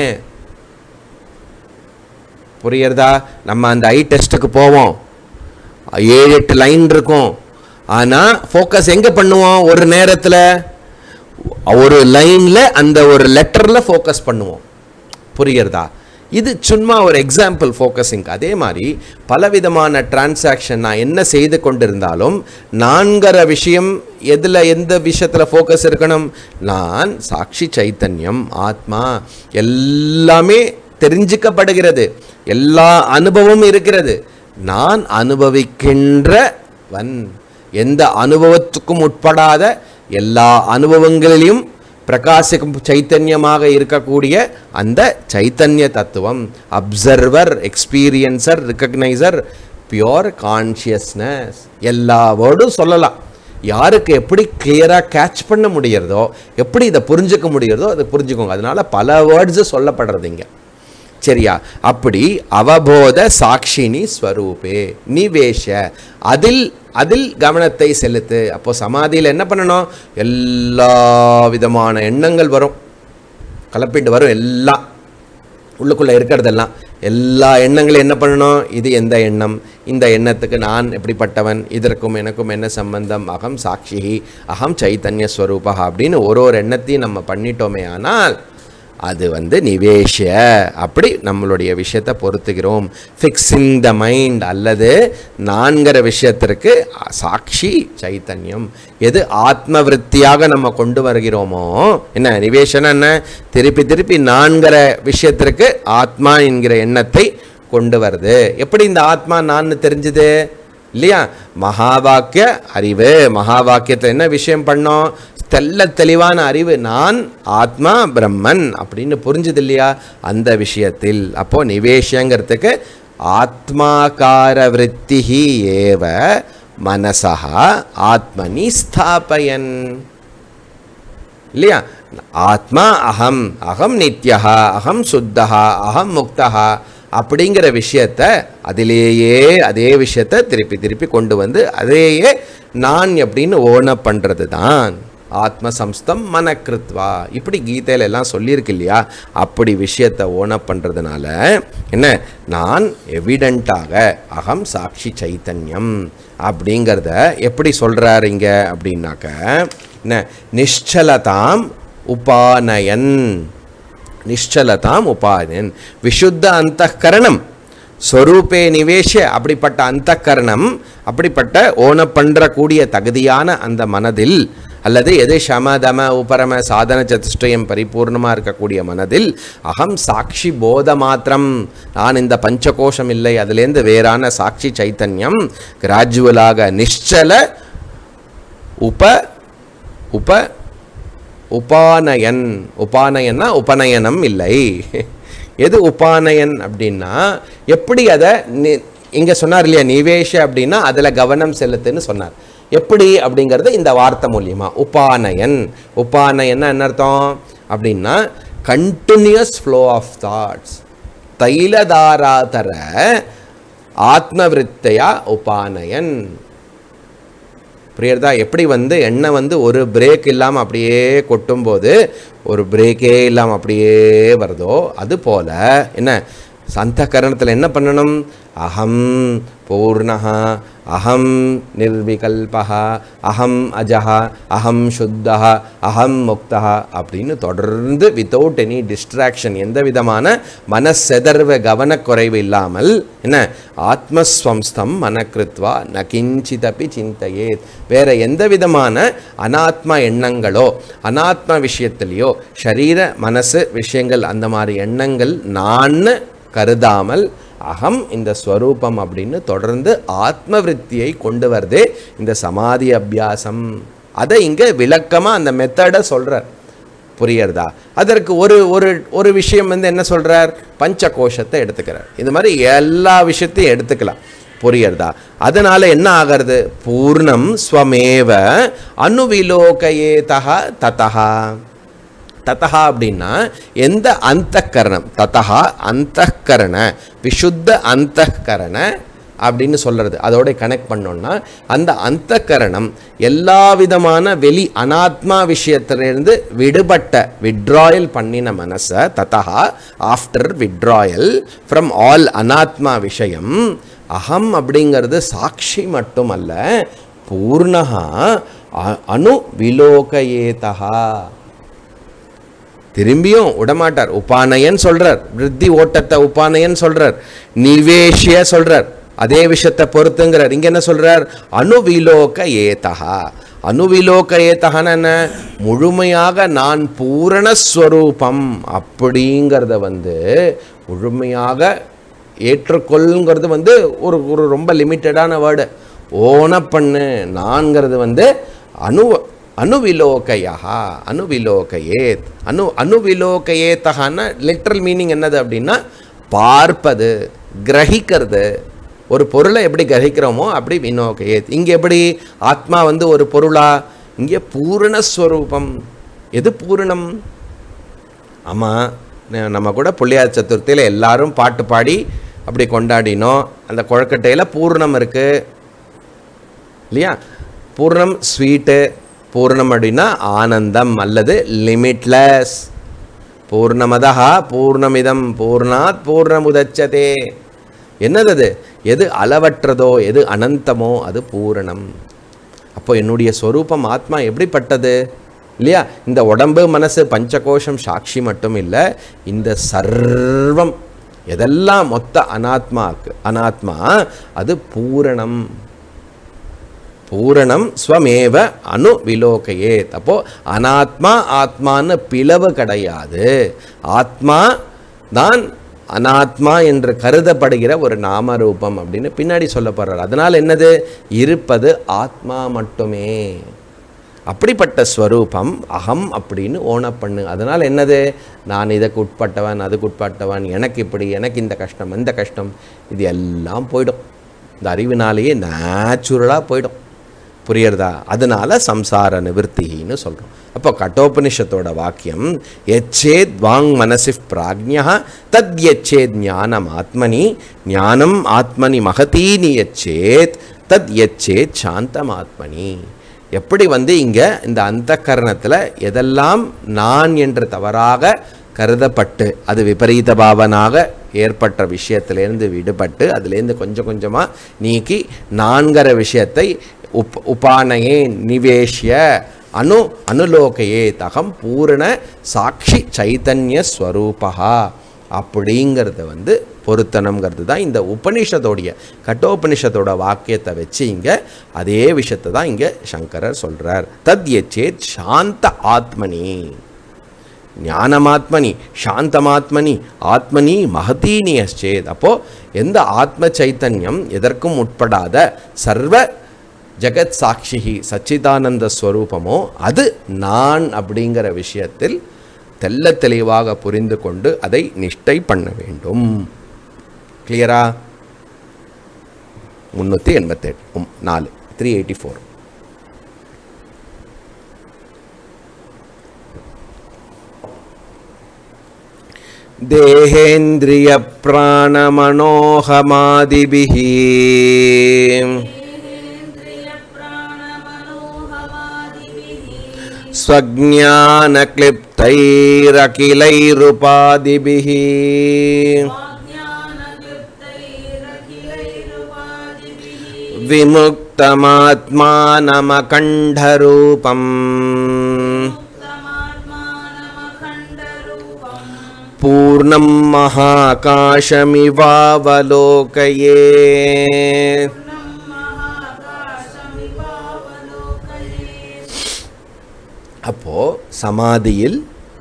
புரியுறதா நம்ம அந்த ஐ டெஸ்ட்டுக்கு போவோம் ஏழு எட்டு லைன் இருக்கும் ஆனால் ஃபோக்கஸ் எங்கே பண்ணுவோம் ஒரு நேரத்தில் ஒரு லைனில் அந்த ஒரு லெட்டரில் ஃபோக்கஸ் பண்ணுவோம் புரியுறதா இது சும்மா ஒரு எக்ஸாம்பிள் ஃபோக்கஸிங் அதே மாதிரி பலவிதமான டிரான்சாக்ஷன் நான் என்ன செய்து கொண்டிருந்தாலும் நான்கிற விஷயம் எதில் எந்த விஷயத்தில் ஃபோக்கஸ் இருக்கணும் நான் சாட்சி சைத்தன்யம் ஆத்மா எல்லாமே தெரிஞ்சுக்கப்படுகிறது எல்லா அனுபவமும் இருக்கிறது நான் அனுபவிக்கின்றவன் எந்த அனுபவத்துக்கும் உட்படாத எல்லா அனுபவங்களிலும் பிரகாசிக்கும் சைத்தன்யமாக இருக்கக்கூடிய அந்த சைத்தன்ய தத்துவம் observer experiencer recogniser pure consciousness எல்லா வேர்டும் சொல்லலாம் யாருக்கு எப்படி கிளியராக கேட்ச் பண்ண முடியறதோ எப்படி இதை புரிஞ்சுக்க முடியறதோ அதை புரிஞ்சுக்கோங்க அதனால பல வேர்ட்ஸு சொல்லப்படுறது இங்கே சரியா அப்படி அவபோத சாட்சினி ஸ்வரூபே நிவேஷ அதில் அதில் கவனத்தை செலுத்து அப்போ சமாதியில் என்ன பண்ணணும் எல்லா விதமான எண்ணங்கள் வரும் கலப்பிட்டு வரும் எல்லாம் உள்ளுக்குள்ளே இருக்கிறதெல்லாம் எல்லா எண்ணங்களும் என்ன பண்ணணும் இது எந்த எண்ணம் இந்த எண்ணத்துக்கு நான் எப்படிப்பட்டவன் இதற்கும் எனக்கும் என்ன சம்பந்தம் அகம் சாட்சி அகம் சைத்தன்ய ஸ்வரூபா அப்படின்னு ஒரு ஒரு எண்ணத்தையும் நம்ம பண்ணிட்டோமே ஆனால் அது வந்து நிவேஷ அப்படி நம்மளுடைய விஷயத்தை பொறுத்துகிறோம் ஃபிக்ஸிங் த மைண்ட் அல்லது நான்கிற விஷயத்திற்கு சாட்சி சைத்தன்யம் எது ஆத்ம விருத்தியாக நம்ம கொண்டு வருகிறோமோ என்ன நிவேஷனா என்ன திருப்பி திருப்பி நான்கிற விஷயத்திற்கு ஆத்மா என்கிற எண்ணத்தை கொண்டு வருது எப்படி இந்த ஆத்மா நான் தெரிஞ்சுது இல்லையா மகா வாக்கிய அறிவு மகா வாக்கியத்தில் என்ன விஷயம் பண்ணோம் தெல்ல தெளிவான அறிவு நான் ஆத்மா பிரம்மன் அப்படின்னு புரிஞ்சுது இல்லையா அந்த விஷயத்தில் அப்போ நிவேஷங்கிறதுக்கு ஆத்மாகார விற்த்திஹி ஏவ மனசா ஆத்மனி ஸ்தாபயன் இல்லையா ஆத்மா அகம் அகம் நித்யா அகம் சுத்தா அகம் முக்தா அப்படிங்கிற விஷயத்த அதிலேயே அதே விஷயத்த திருப்பி திருப்பி கொண்டு வந்து அதையே நான் எப்படின்னு ஓன பண்ணுறது தான் ஆத்ம சம்ஸ்தம் மனக்கிருத்வா இப்படி கீதையில எல்லாம் சொல்லியிருக்கு இல்லையா அப்படி விஷயத்தை ஓன பண்ணுறதுனால என்ன நான் எவிடண்ட்டாக அகம் சாட்சி சைத்தன்யம் அப்படிங்கிறத எப்படி சொல்கிறாரு இங்க அப்படின்னாக்க என்ன நிஷ்சலதாம் உபானயன் நிஷ்சலதாம் உபானயன் விசுத்த அந்தகரணம் ஸ்வரூபே நிவேஷ அப்படிப்பட்ட அந்தகரணம் அப்படிப்பட்ட ஓன பண்ணுற கூடிய தகுதியான அந்த மனதில் அல்லது எது சம தம உபரம சாதன சதுஷ்டயம் பரிபூர்ணமாக இருக்கக்கூடிய மனதில் அகம் சாட்சி போத மாத்திரம் நான் இந்த பஞ்சகோஷம் இல்லை அதுலேருந்து வேறான சாட்சி சைத்தன்யம் கிராஜுவலாக நிಶ್ಚಲ உப உப உபானயன் உபானயன்னா உபநயனம் இல்லை எது உபானயன் அப்படின்னா எப்படி அதை நி- இங்க சொன்னார் இல்லையா நிவேஷ அப்படின்னா அதுல கவனம் செலுத்துன்னு சொன்னார் எப்படி அப்படிங்கிறது இந்த வார்த்தை மூலியமா உபானயன் உபானயன்னா என்ன அர்த்தம் அப்படின்னா கண்டினியூஸ் ஃப்ளோ ஆஃப் தாட்ஸ் தைலதாராதர ஆத்மவிருத்தையா உபானயன் புரியுறதா எப்படி வந்து எண்ணெய் வந்து ஒரு பிரேக் இல்லாமல் அப்படியே கொட்டும்போது ஒரு பிரேக்கே இல்லாமல் அப்படியே வருதோ அது போல என்ன சந்த கரணத்தில் என்ன பண்ணணும் அகம் பூர்ணஹ அகம் நிர்விகல்பஹ அகம் அஜஹ அகம் சுத்தஹ அகம் முக்தஹ அப்படின்னு தொடர்ந்து வித்தவுட் எனி டிஸ்ட்ராக்ஷன் எந்த விதமான மனசெதர்வ கவனக்குறைவு இல்லாமல் என்ன ஆத்மஸ்வம்ஸ்தம் மனக்கிருத்வா ந கிஞ்சிதப்பி சிந்தையேத் வேற எந்த விதமான அனாத்ம எண்ணங்களோ அனாத்ம விஷயத்திலேயோ சரீர மனசு விஷயங்கள் அந்த மாதிரி எண்ணங்கள் நான் கருதாமல் அகம் இந்த ஸ்வரூபம் அப்படின்னு தொடர்ந்து ஆத்ம விருத்தியை கொண்டு வருதே இந்த சமாதி அபியாசம் அதை இங்கே விளக்கமாக அந்த மெத்தடை சொல்கிறார் புரியறதா அதற்கு ஒரு ஒரு ஒரு விஷயம் வந்து என்ன சொல்றார் பஞ்ச கோஷத்தை எடுத்துக்கிறார் இது மாதிரி எல்லா விஷயத்தையும் எடுத்துக்கலாம் புரியறதா அதனால என்ன ஆகிறது பூர்ணம் ஸ்வமேவ அனுவிலோகயேதா ததா ததா அப்படின்னா எந்த அந்தக்கரணம் ததா அந்தக்கரண விசுத்த அந்தக்கரண அப்படின்னு சொல்கிறது அதோட கனெக்ட் பண்ணோம்னா அந்த அந்தக்கரணம் எல்லா விதமான வெளி அனாத்மா விஷயத்திலிருந்து விடுபட்ட விட்ராயல் பண்ணின மனசை ததா ஆஃப்டர் விட்ராயல் ஃப்ரம் ஆல் அனாத்மா விஷயம் அகம் அப்படிங்கிறது சாட்சி மட்டுமல்ல பூர்ணகா அ- அணு விலோகயேதா திரும்பியும் விடமாட்டார் உபானயன் சொல்றார் விருத்தி ஓட்டத்தை உபானயன் சொல்றார் நிவேஷிய சொல்றார் அதே விஷயத்தை பொறுத்துங்கிறார் இங்க என்ன சொல்றார் அணுவிலோக ஏதகா அணுவிலோக ஏத்தகன என்ன முழுமையாக நான் பூரணஸ்வரூபம் அப்படிங்கிறத வந்து முழுமையாக ஏற்றுக்கொள்ளுங்கிறது வந்து ஒரு ஒரு ரொம்ப லிமிட்டடான வேர்டு ஓன பண்ணு நான்கிறது வந்து அணு அணுவிலோகையா அணுவிலோகையேத் அணு அணுவிலோகையேத்தகான லிட்ரல் மீனிங் என்னது அப்படின்னா பார்ப்பது கிரகிக்கிறது ஒரு பொருளை எப்படி கிரகிக்கிறோமோ அப்படி வினோகையேத் இங்கே எப்படி ஆத்மா வந்து ஒரு பொருளா இங்கே பூரணஸ்வரூபம் எது பூரணம் ஆமாம் நம்ம கூட புள்ளியார் சதுர்த்தியில் எல்லாரும் பாட்டு பாடி அப்படி கொண்டாடினோம் அந்த கொழக்கட்டையில் பூர்ணம் இருக்குது இல்லையா பூர்ணம் ஸ்வீட்டு பூர்ணம் அப்படின்னா ஆனந்தம் அல்லது லிமிட்லெஸ் பூர்ணமதா பூர்ணமிதம் பூர்ணாத் பூர்ணமுதச்சதே என்னது அது எது அளவற்றதோ எது அனந்தமோ அது பூரணம் அப்போ என்னுடைய ஸ்வரூபம் ஆத்மா எப்படிப்பட்டது இல்லையா இந்த உடம்பு மனசு பஞ்சகோஷம் சாட்சி மட்டும் இல்லை இந்த சர்வம் எதெல்லாம் மொத்த அனாத்மாக்கு அனாத்மா அது பூரணம் பூரணம் ஸ்வமேவ அணு விலோகையேத் அப்போ அனாத்மா ஆத்மான்னு பிளவு கிடையாது ஆத்மா தான் அனாத்மா என்று கருதப்படுகிற ஒரு நாமரூபம் அப்படின்னு பின்னாடி சொல்லப்படுறார் அதனால் என்னது இருப்பது ஆத்மா மட்டுமே அப்படிப்பட்ட ஸ்வரூபம் அகம் அப்படின்னு ஓனப் பண்ணு அதனால் என்னது நான் இதுக்கு உட்பட்டவன் அதுக்கு உட்பட்டவன் எனக்கு இப்படி எனக்கு இந்த கஷ்டம் இந்த கஷ்டம் இது எல்லாம் போயிடும் இந்த அறிவினாலேயே நேச்சுரலாக போயிடும் புரியுறதா அதனால சம்சார நிவர்த்தின்னு சொல்கிறோம் அப்போ கட்டோபனிஷத்தோட வாக்கியம் எச்சேத் வாங் மனசி பிராஜ்யா தத் எச்சேத் ஞானம் ஆத்மனி ஞானம் ஆத்மனி மகதீனி எச்சேத் தத் எச்சேத் சாந்தம் ஆத்மனி எப்படி வந்து இங்கே இந்த அந்த கரணத்தில் எதெல்லாம் நான் என்று தவறாக கருதப்பட்டு அது விபரீத பாவனாக ஏற்பட்ட விஷயத்திலேருந்து விடுபட்டு அதுலேருந்து கொஞ்சம் கொஞ்சமாக நீக்கி நான்கிற விஷயத்தை உப் உபானையே நிவேஷ்ய அணு அனுலோகையே தகம் பூரண சாட்சி சைத்தன்ய ஸ்வரூபா அப்படிங்கிறத வந்து பொருத்தனம்ங்கிறது தான் இந்த உபனிஷத்தோடைய கட்டோபனிஷத்தோட வாக்கியத்தை வச்சு இங்கே அதே விஷயத்தை தான் இங்கே சங்கரர் சொல்கிறார் தத் எச்சேத் சாந்த ஆத்மனி ஞானமாத்மனி சாந்தமாத்மனி ஆத்மனி மகதீனி அச்சேத் அப்போது எந்த ஆத்ம சைத்தன்யம் எதற்கும் உட்படாத சர்வ ஜெகத் சாட்சிகி சச்சிதானந்த ஸ்வரூபமோ அது நான் அப்படிங்கிற விஷயத்தில் தெல்ல தெளிவாக புரிந்து கொண்டு அதை நிஷ்டை பண்ண வேண்டும் கிளியரா முந்நூற்றி எண்பத்தெட்டு நாலு த்ரீ எயிட்டி ஃபோர் देहेन्द्रियप्राणमनोहमादिभिः इन्द्रियप्राणमनोहमादिभिः स्वज्ञानक्लिप्तैरखिलैरुपाधिभिः स्वाज्ञानयुक्तैरखिलैरुपादिभिः विमुक्तमात्मानमखण्डरूपम् मुक्तमात्मानमखण्डरूपम् पूर्णं महाकाशमिवावलोकये पूर्णं महाकाशमिवावलोकये அப்போ சமாதியில்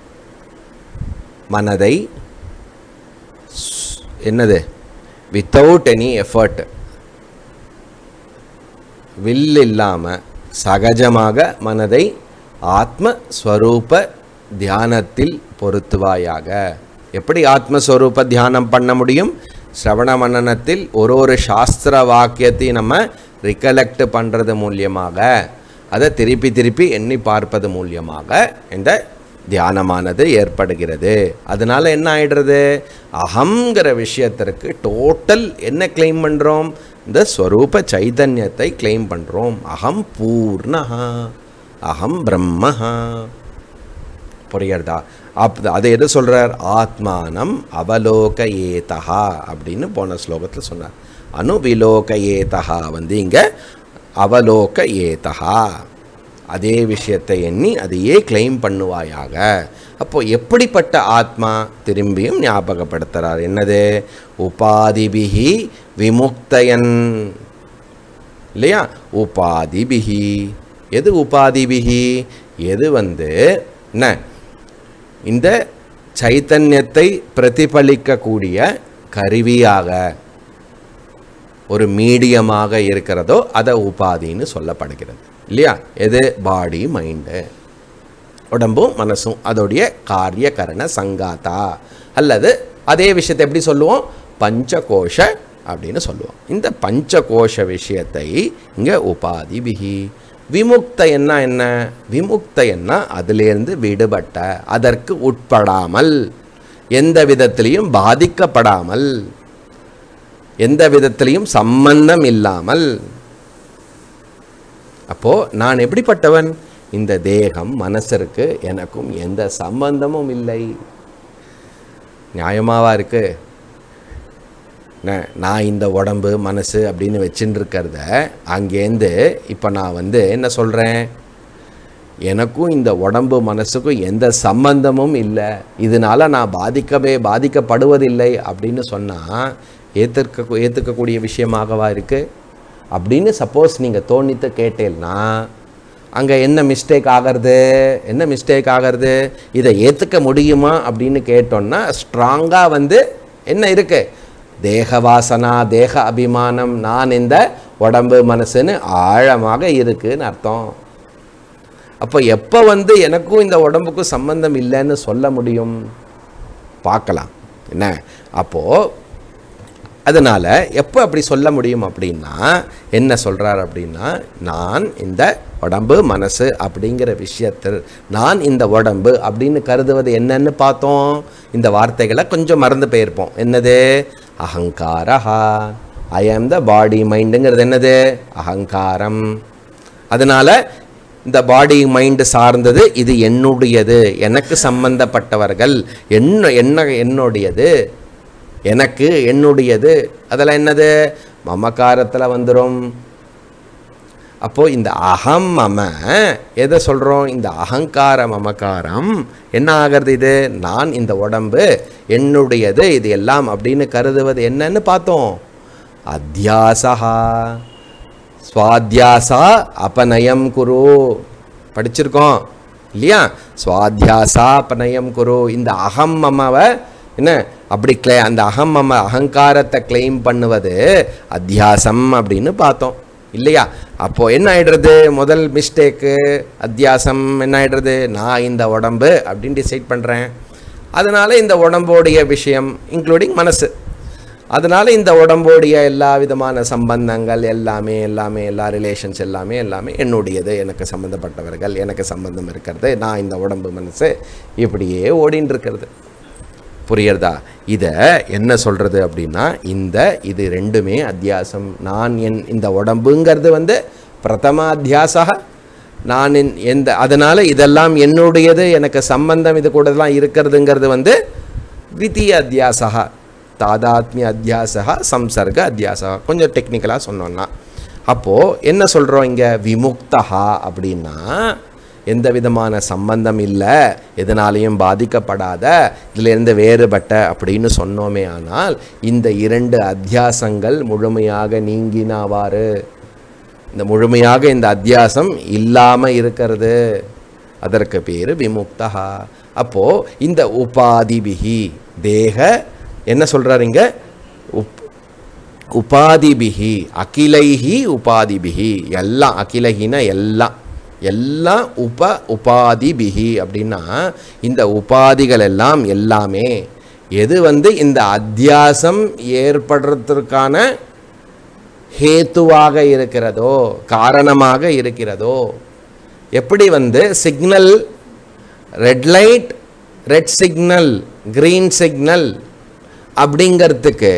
மனதை ஸ்- என்னது வித்தவுட் எனி எஃபர்ட் வில் இல்லாமல் சகஜமாக மனதை ஆத்மஸ்வரூப தியானத்தில் பொருத்துவாயாக எப்படி ஆத்மஸ்வரூப தியானம் பண்ண முடியும் சிரவண மனனத்தில் ஒரு ஒரு சாஸ்திர வாக்கியத்தை நம்ம ரிகலெக்ட் பண்ணுறது மூலியமாக அதை திருப்பி திருப்பி எண்ணி பார்ப்பது மூலியமாக இந்த தியானமானது ஏற்படுகிறது அதனால என்ன ஆயிடுறது அகங்கிற விஷயத்திற்கு டோட்டல் என்ன கிளைம் பண்ணுறோம் இந்த ஸ்வரூப சைதன்யத்தை கிளைம் பண்ணுறோம் அகம் பூர்ணஹா அகம் பிரம்மஹா புரியுறதா அப் அதை எது சொல்கிறார் ஆத்மானம் அவலோக ஏதஹா அப்படின்னு போன ஸ்லோகத்தில் சொன்னார் அனுவிலோக ஏதஹா வந்து இங்கே அவலோக ஏதஹா அதே விஷயத்தை எண்ணி அதையே கிளைம் பண்ணுவாயாக அப்போ எப்படிப்பட்ட ஆத்மா திரும்பியும் ஞாபகப்படுத்துகிறார் என்னது உபாதிபிகி விமுக்தயன் இல்லையா உபாதிபிகி எது உபாதிபிகி எது வந்து என்ன இந்த சைத்தன்யத்தை பிரதிபலிக்கக்கூடிய கருவியாக ஒரு மீடியமாக இருக்கிறதோ அதை உபாதின்னு சொல்லப்படுகிறது இல்லையா எது பாடி மைண்டு உடம்பும் மனசும் அதோடைய காரிய கரண சங்காத்தா அல்லது அதே விஷயத்தை எப்படி சொல்லுவோம் பஞ்சகோஷ அப்படின்னு சொல்லுவோம் இந்த பஞ்சகோஷ விஷயத்தை இங்கே உபாதி பிகி விமுக்த என்ன என்ன விமுக்த என்ன அதிலேருந்து விடுபட்ட அதற்கு உட்படாமல் எந்த விதத்திலையும் பாதிக்கப்படாமல் எந்த விதத்திலையும் சம்பந்தம் இல்லாமல் அப்போ நான் எப்படிப்பட்டவன் இந்த தேகம் மனசிற்கு எனக்கும் எந்த சம்பந்தமும் இல்லை நியாயமாவா இருக்கு என்ன, நான் இந்த உடம்பு மனசு அப்படின்னு வச்சுட்டு இருக்கிறத அங்கேருந்து இப்போ நான் வந்து என்ன சொல்கிறேன் எனக்கும் இந்த உடம்பு மனசுக்கும் எந்த சம்பந்தமும் இல்லை இதனால நான் பாதிக்கவே பாதிக்கப்படுவதில்லை அப்படின்னு சொன்னால் ஏற்றுக்க ஏற்றுக்கக்கூடிய விஷயமாகவா இருக்குது அப்படின்னு சப்போஸ் நீங்கள் தோணித்து கேட்டேன்னா அங்கே என்ன மிஸ்டேக் ஆகிறது என்ன மிஸ்டேக் ஆகிறது இதை ஏற்றுக்க முடியுமா அப்படின்னு கேட்டோன்னா ஸ்ட்ராங்காக வந்து என்ன இருக்கு தேக வாசனா தேக அபிமானம் நான் இந்த உடம்பு மனசுன்னு ஆழமாக இருக்குன்னு அர்த்தம் அப்போ எப்போ வந்து எனக்கும் இந்த உடம்புக்கும் சம்பந்தம் இல்லைன்னு சொல்ல முடியும் பார்க்கலாம் என்ன அப்போது அதனால் எப்போ அப்படி சொல்ல முடியும் அப்படின்னா என்ன சொல்கிறார் அப்படின்னா நான் இந்த உடம்பு மனசு அப்படிங்கிற விஷயத்தில் நான் இந்த உடம்பு அப்படின்னு கருதுவது என்னன்னு பார்த்தோம் இந்த வார்த்தைகளை கொஞ்சம் மறந்து போயிருப்போம் என்னது அகங்காரஹா ஐ ஆம் த பாடி மைண்டுங்கிறது என்னது அகங்காரம் அதனால் இந்த பாடி மைண்டு சார்ந்தது இது என்னுடையது எனக்கு சம்பந்தப்பட்டவர்கள் என்ன என்ன என்னுடையது எனக்கு என்னுடையது அதெல்லாம் என்னது மமக்காரத்தில் வந்துடும் அப்போது இந்த அகம் மம எதை சொல்கிறோம் இந்த அகங்கார மமக்காரம் என்ன ஆகிறது இது நான் இந்த உடம்பு என்னுடையது இது எல்லாம் அப்படின்னு கருதுவது என்னன்னு பார்த்தோம் அத்தியாசா ஸ்வாத்தியாசா அபநயம் குரு படிச்சிருக்கோம் இல்லையா ஸ்வாத்தியாசா அபநயம் குரு இந்த அகம் மமவை என்ன அப்படி கிளே அந்த அகம் மம அகங்காரத்தை கிளைம் பண்ணுவது அத்தியாசம் அப்படின்னு பார்த்தோம் இல்லையா அப்போது என்ன ஆயிடுறது முதல் மிஸ்டேக்கு அத்தியாசம் என்ன ஆயிடுறது நான் இந்த உடம்பு அப்படின்னு டிசைட் பண்ணுறேன் அதனால் இந்த உடம்போடைய விஷயம் இன்க்ளூடிங் மனசு அதனால் இந்த உடம்போடைய எல்லா விதமான சம்பந்தங்கள் எல்லாமே எல்லாமே எல்லா ரிலேஷன்ஸ் எல்லாமே எல்லாமே என்னுடையது எனக்கு சம்மந்தப்பட்டவர்கள் எனக்கு சம்பந்தம் இருக்கிறது நான் இந்த உடம்பு மனசு இப்படியே ஓடின்னு இருக்கிறது புரியுறதா இதை என்ன சொல்கிறது அப்படின்னா இந்த இது ரெண்டுமே அத்தியாசம் நான் என் இந்த உடம்புங்கிறது வந்து பிரதம அத்தியாசா நான் என் எந்த அதனால் இதெல்லாம் என்னுடையது எனக்கு சம்பந்தம் இது கூடலாம் இருக்கிறதுங்கிறது வந்து த்விதீய அத்தியாசா தாதாத்மிய அத்தியாசா சம்சர்க அத்தியாசா கொஞ்சம் டெக்னிக்கலாக சொன்னோன்னா அப்போது என்ன சொல்கிறோம் இங்கே விமுக்தஹா அப்படின்னா எந்த விதமான சம்பந்தம் இல்லை எதனாலையும் பாதிக்கப்படாத இதிலிருந்து வேறுபட்ட அப்படின்னு சொன்னோமே ஆனால் இந்த இரண்டு அத்தியாசங்கள் முழுமையாக நீங்கினாவாறு இந்த முழுமையாக இந்த அத்தியாசம் இல்லாமல் இருக்கிறது அதற்கு பேர் விமுக்தா அப்போது இந்த உபாதிபிகி தேக என்ன சொல்கிறார் இங்க உப் உபாதிபிகி அகிலைஹி உபாதிபிகி எல்லாம் அகிலகின எல்லாம் எல்லாம் உப உபாதிபிகி அப்படின்னா இந்த உபாதிகள் எல்லாம் எல்லாமே எது வந்து இந்த அத்தியாசம் ஏற்படுறதுக்கான ஹேத்துவாக இருக்கிறதோ காரணமாக இருக்கிறதோ எப்படி வந்து signal red light red signal green signal அப்படிங்கிறதுக்கு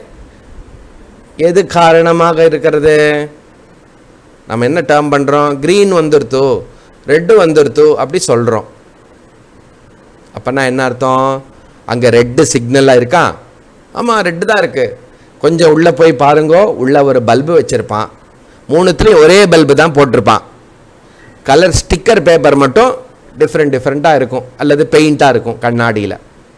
எது காரணமாக இருக்கிறது நம்ம என்ன டேர்ம் பண்ணுறோம் க்ரீன் வந்துருத்தோ ரெட்டு வந்துருத்தோ அப்படி சொல்கிறோம் அப்போனா என்ன அர்த்தம் அங்கே ரெட்டு சிக்னலாக இருக்கா ஆமாம் ரெட்டு தான் இருக்குது கொஞ்சம் உள்ளே போய் பாருங்கோ உள்ளே ஒரு பல்பு வச்சுருப்பான் மூணுத்துலேயும் ஒரே பல்பு தான் போட்டிருப்பான் கலர் ஸ்டிக்கர் பேப்பர் மட்டும் டிஃப்ரெண்ட் டிஃப்ரெண்ட்டாக இருக்கும் அல்லது பெயிண்ட்டாக இருக்கும் கண்ணாடியில்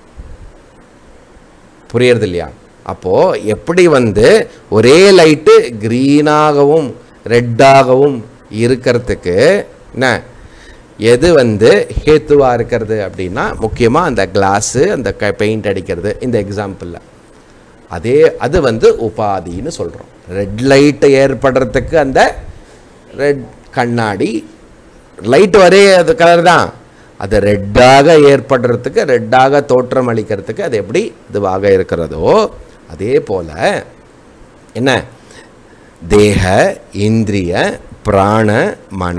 புரியறது இல்லையா அப்போது எப்படி வந்து ஒரே லைட்டு க்ரீனாகவும் ரெட்டாகவும் இருக்கிறதுக்கு என்ன எது வந்து ஹேத்துவாக இருக்கிறது அப்படின்னா முக்கியமாக அந்த கிளாஸு அந்த க பெயிண்ட் அடிக்கிறது இந்த எக்ஸாம்பிளில் அதே அது வந்து உபாதின்னு சொல்கிறோம் ரெட் லைட்டு ஏற்படுறதுக்கு அந்த ரெட் கண்ணாடி லைட் ஒரே அது கலர் தான் அது ரெட்டாக ஏற்படுறதுக்கு ரெட்டாக தோற்றம் அளிக்கிறதுக்கு அது எப்படி இதுவாக இருக்கிறதோ அதே போல் என்ன தேக இந்திரிய பிராண மன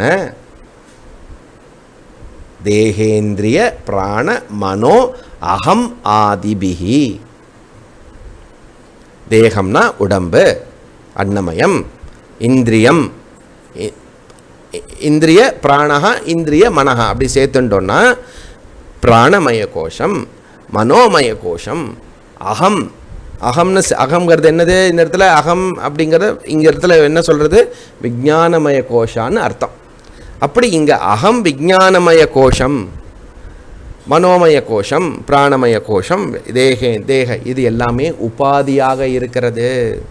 தேகேந்திரிய பிராண மனோ அகம் ஆதிபிகி தேகம்னா உடம்பு அன்னமயம் இந்திரியம் இ- இ- இந்திரிய பிராணஹா இந்திரிய மனஹா அப்படி சேர்த்துட்டோன்னா பிராணமய கோஷம் மனோமய கோஷம் அகம் அகம்னு ச- அகம்ங்கிறது என்னது இந்த இடத்துல அகம் அப்படிங்கிறது இங்க இடத்துல என்ன சொல்றது விஞ்ஞானமய கோஷான்னு அர்த்தம் அப்படி இங்க அகம் விஞ்ஞானமய கோஷம் மனோமய கோஷம் பிராணமய கோஷம் தேக தேக இது எல்லாமே உபாதியாக இருக்கிறது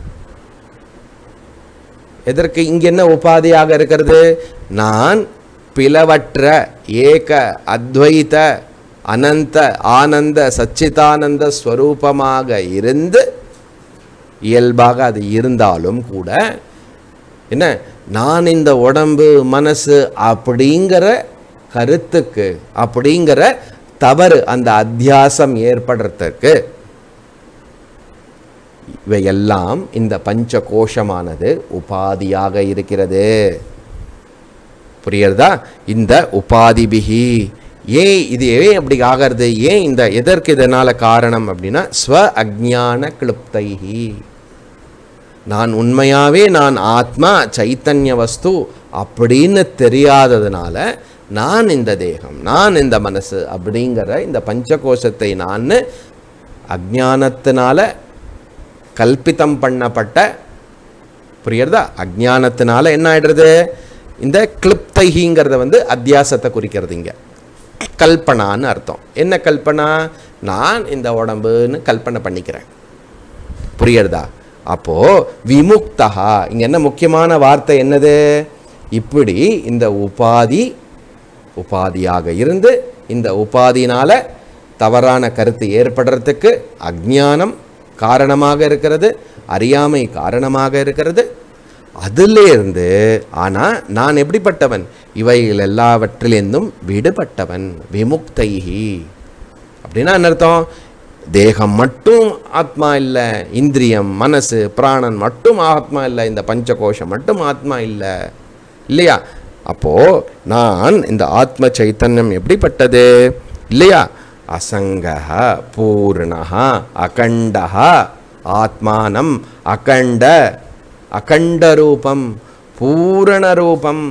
எதற்கு இங்க என்ன உபாதியாக இருக்கிறது நான் பிளவற்ற ஏக அத்வைத அனந்த ஆனந்த சச்சிதானந்த ஸ்வரூபமாக இருந்து இயல்பாக அது இருந்தாலும் கூட என்ன நான் இந்த உடம்பு மனசு அப்படிங்கிற கருத்துக்கு அப்படிங்கிற தவறு அந்த அத்தியாசம் ஏற்படுறதுக்கு இவையெல்லாம் இந்த பஞ்ச கோஷமானது உபாதியாக இருக்கிறது புரியுறதா இந்த உபாதிபிகி ஏன் இது ஏன் அப்படி ஆகிறது ஏன் இந்த எதற்கு இதனால காரணம் அப்படின்னா ஸ்வ அஜ்ஞான கிளுப்தைஹி நான் உண்மையாவே நான் ஆத்மா சைத்தன்ய வஸ்து அப்படின்னு தெரியாததுனால நான் இந்த தேகம் நான் இந்த மனசு அப்படிங்கிற இந்த பஞ்சகோஷத்தை நான் அஜ்ஞானத்தினால கல்பிதம் பண்ணப்பட்ட புரியுறதா அஜ்ஞானத்தினால என்ன ஆயிடுறது இந்த கிளிப்தைகிங்கிறத வந்து அத்தியாசத்தை குறிக்கிறது இங்க கல்பனான்னு அர்த்தம் என்ன கல்பனா நான் இந்த உடம்புன்னு கல்பனை பண்ணிக்கிறேன் புரியுறதா அப்போ விமுக்தகா இங்க என்ன முக்கியமான வார்த்தை என்னது இப்படி இந்த உபாதி உபாதியாக இருந்து இந்த உபாதினால தவறான கருத்து ஏற்படுறதுக்கு அஜ்ஞானம் காரணமாக இருக்கிறது அறியாமை காரணமாக இருக்கிறது அதிலிருந்து ஆனால் நான் எப்படிப்பட்டவன் இவைகள் எல்லாவற்றிலிருந்தும் விடுபட்டவன் விமுக்தைஹி அப்படின்னா என்ன அர்த்தம் தேகம் மட்டும் ஆத்மா இல்லை இந்திரியம் மனசு பிராணன் மட்டும் ஆத்மா இல்லை இந்த பஞ்சகோஷம் மட்டும் ஆத்மா இல்லை இல்லையா அப்போ நான் இந்த ஆத்ம சைத்தன்யம் எப்படிப்பட்டது இல்லையா அசங்கஹ பூர்ணஹ அகண்டஹ ஆத்மானம் அகண்ட அகண்ட ரூபம் பூரண ரூபம்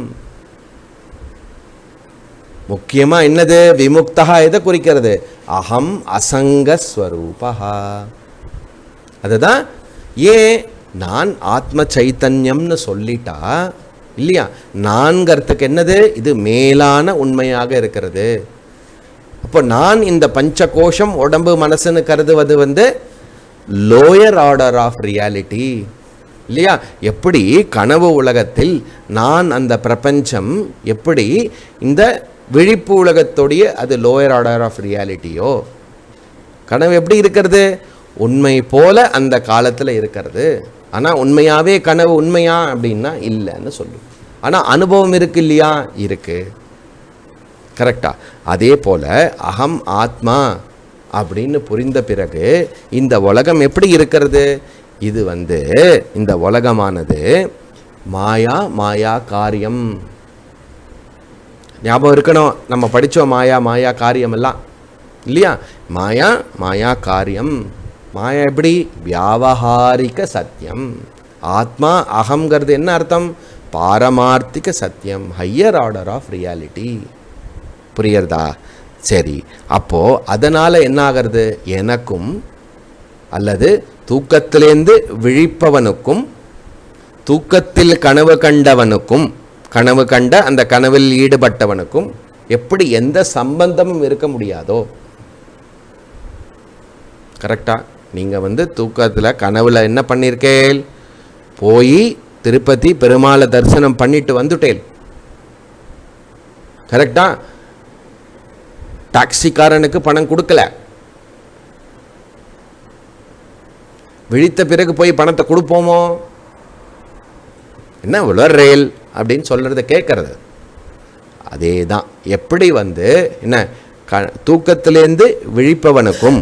முக்கியமா என்னது விமுக்தா எதை குறிக்கிறது அகம் அசங்கஸ்வரூபா அதுதான் ஏன் நான் ஆத்ம சைத்தன்யம்னு சொல்லிட்டா இல்லையா நான்கிறதுக்கு என்னது இது மேலான உண்மையாக இருக்கிறது அப்போ நான் இந்த பஞ்சகோஷம் உடம்பு மனசுன்னு கருதுவது வந்து லோயர் ஆர்டர் ஆஃப் ரியாலிட்டி இல்லையா எப்படி கனவு உலகத்தில் நான் அந்த பிரபஞ்சம் எப்படி இந்த விழிப்பு உலகத்துடைய அது லோயர் ஆர்டர் ஆஃப் ரியாலிட்டியோ கனவு எப்படி இருக்கிறது உண்மை போல அந்த காலத்தில் இருக்கிறது ஆனால் உண்மையாகவே கனவு உண்மையா அப்படின்னா இல்லைன்னு சொல்லும் ஆனால் அனுபவம் இருக்கு இல்லையா இருக்கு கரெக்டா அதே போல அகம் ஆத்மா அப்படின்னு புரிந்த பிறகு இந்த உலகம் எப்படி இருக்கிறது இது வந்து இந்த உலகமானது மாயா மாயா காரியம் ஞாபகம் இருக்கணும் நம்ம படித்தோம் மாயா மாயா காரியம் எல்லாம் இல்லையா மாயா மாயா காரியம் மாயா எப்படி வியாவகாரிக சத்தியம் ஆத்மா அகங்கிறது என்ன அர்த்தம் பாரமார்த்திக சத்தியம் ஹையர் ஆர்டர் ஆஃப் ரியாலிட்டி புரியுறதா சரி அப்போ அதனால என்ன ஆகிறது எனக்கும் அல்லது தூக்கத்திலேந்து விழிப்பவனுக்கும் தூக்கத்தில் கனவு கண்டவனுக்கும் கனவு கண்ட அந்த கனவில் ஈடுபட்டவனுக்கும் எப்படி எந்த சம்பந்தமும் இருக்க முடியாதோ கரெக்டா நீங்கள் வந்து தூக்கத்தில் கனவுல என்ன பண்ணியிருக்கேள் போய் திருப்பதி பெருமாளை தரிசனம் பண்ணிட்டு வந்துட்டேன் கரெக்டா டாக்ஸிக்காரனுக்கு பணம் கொடுக்கல விழித்த பிறகு போய் பணத்தை கொடுப்போமோ என்ன உளறேல் அப்படின்னு சொல்கிறத கேட்கறது அதே தான் எப்படி வந்து என்ன க தூக்கத்திலேருந்து விழிப்பவனுக்கும்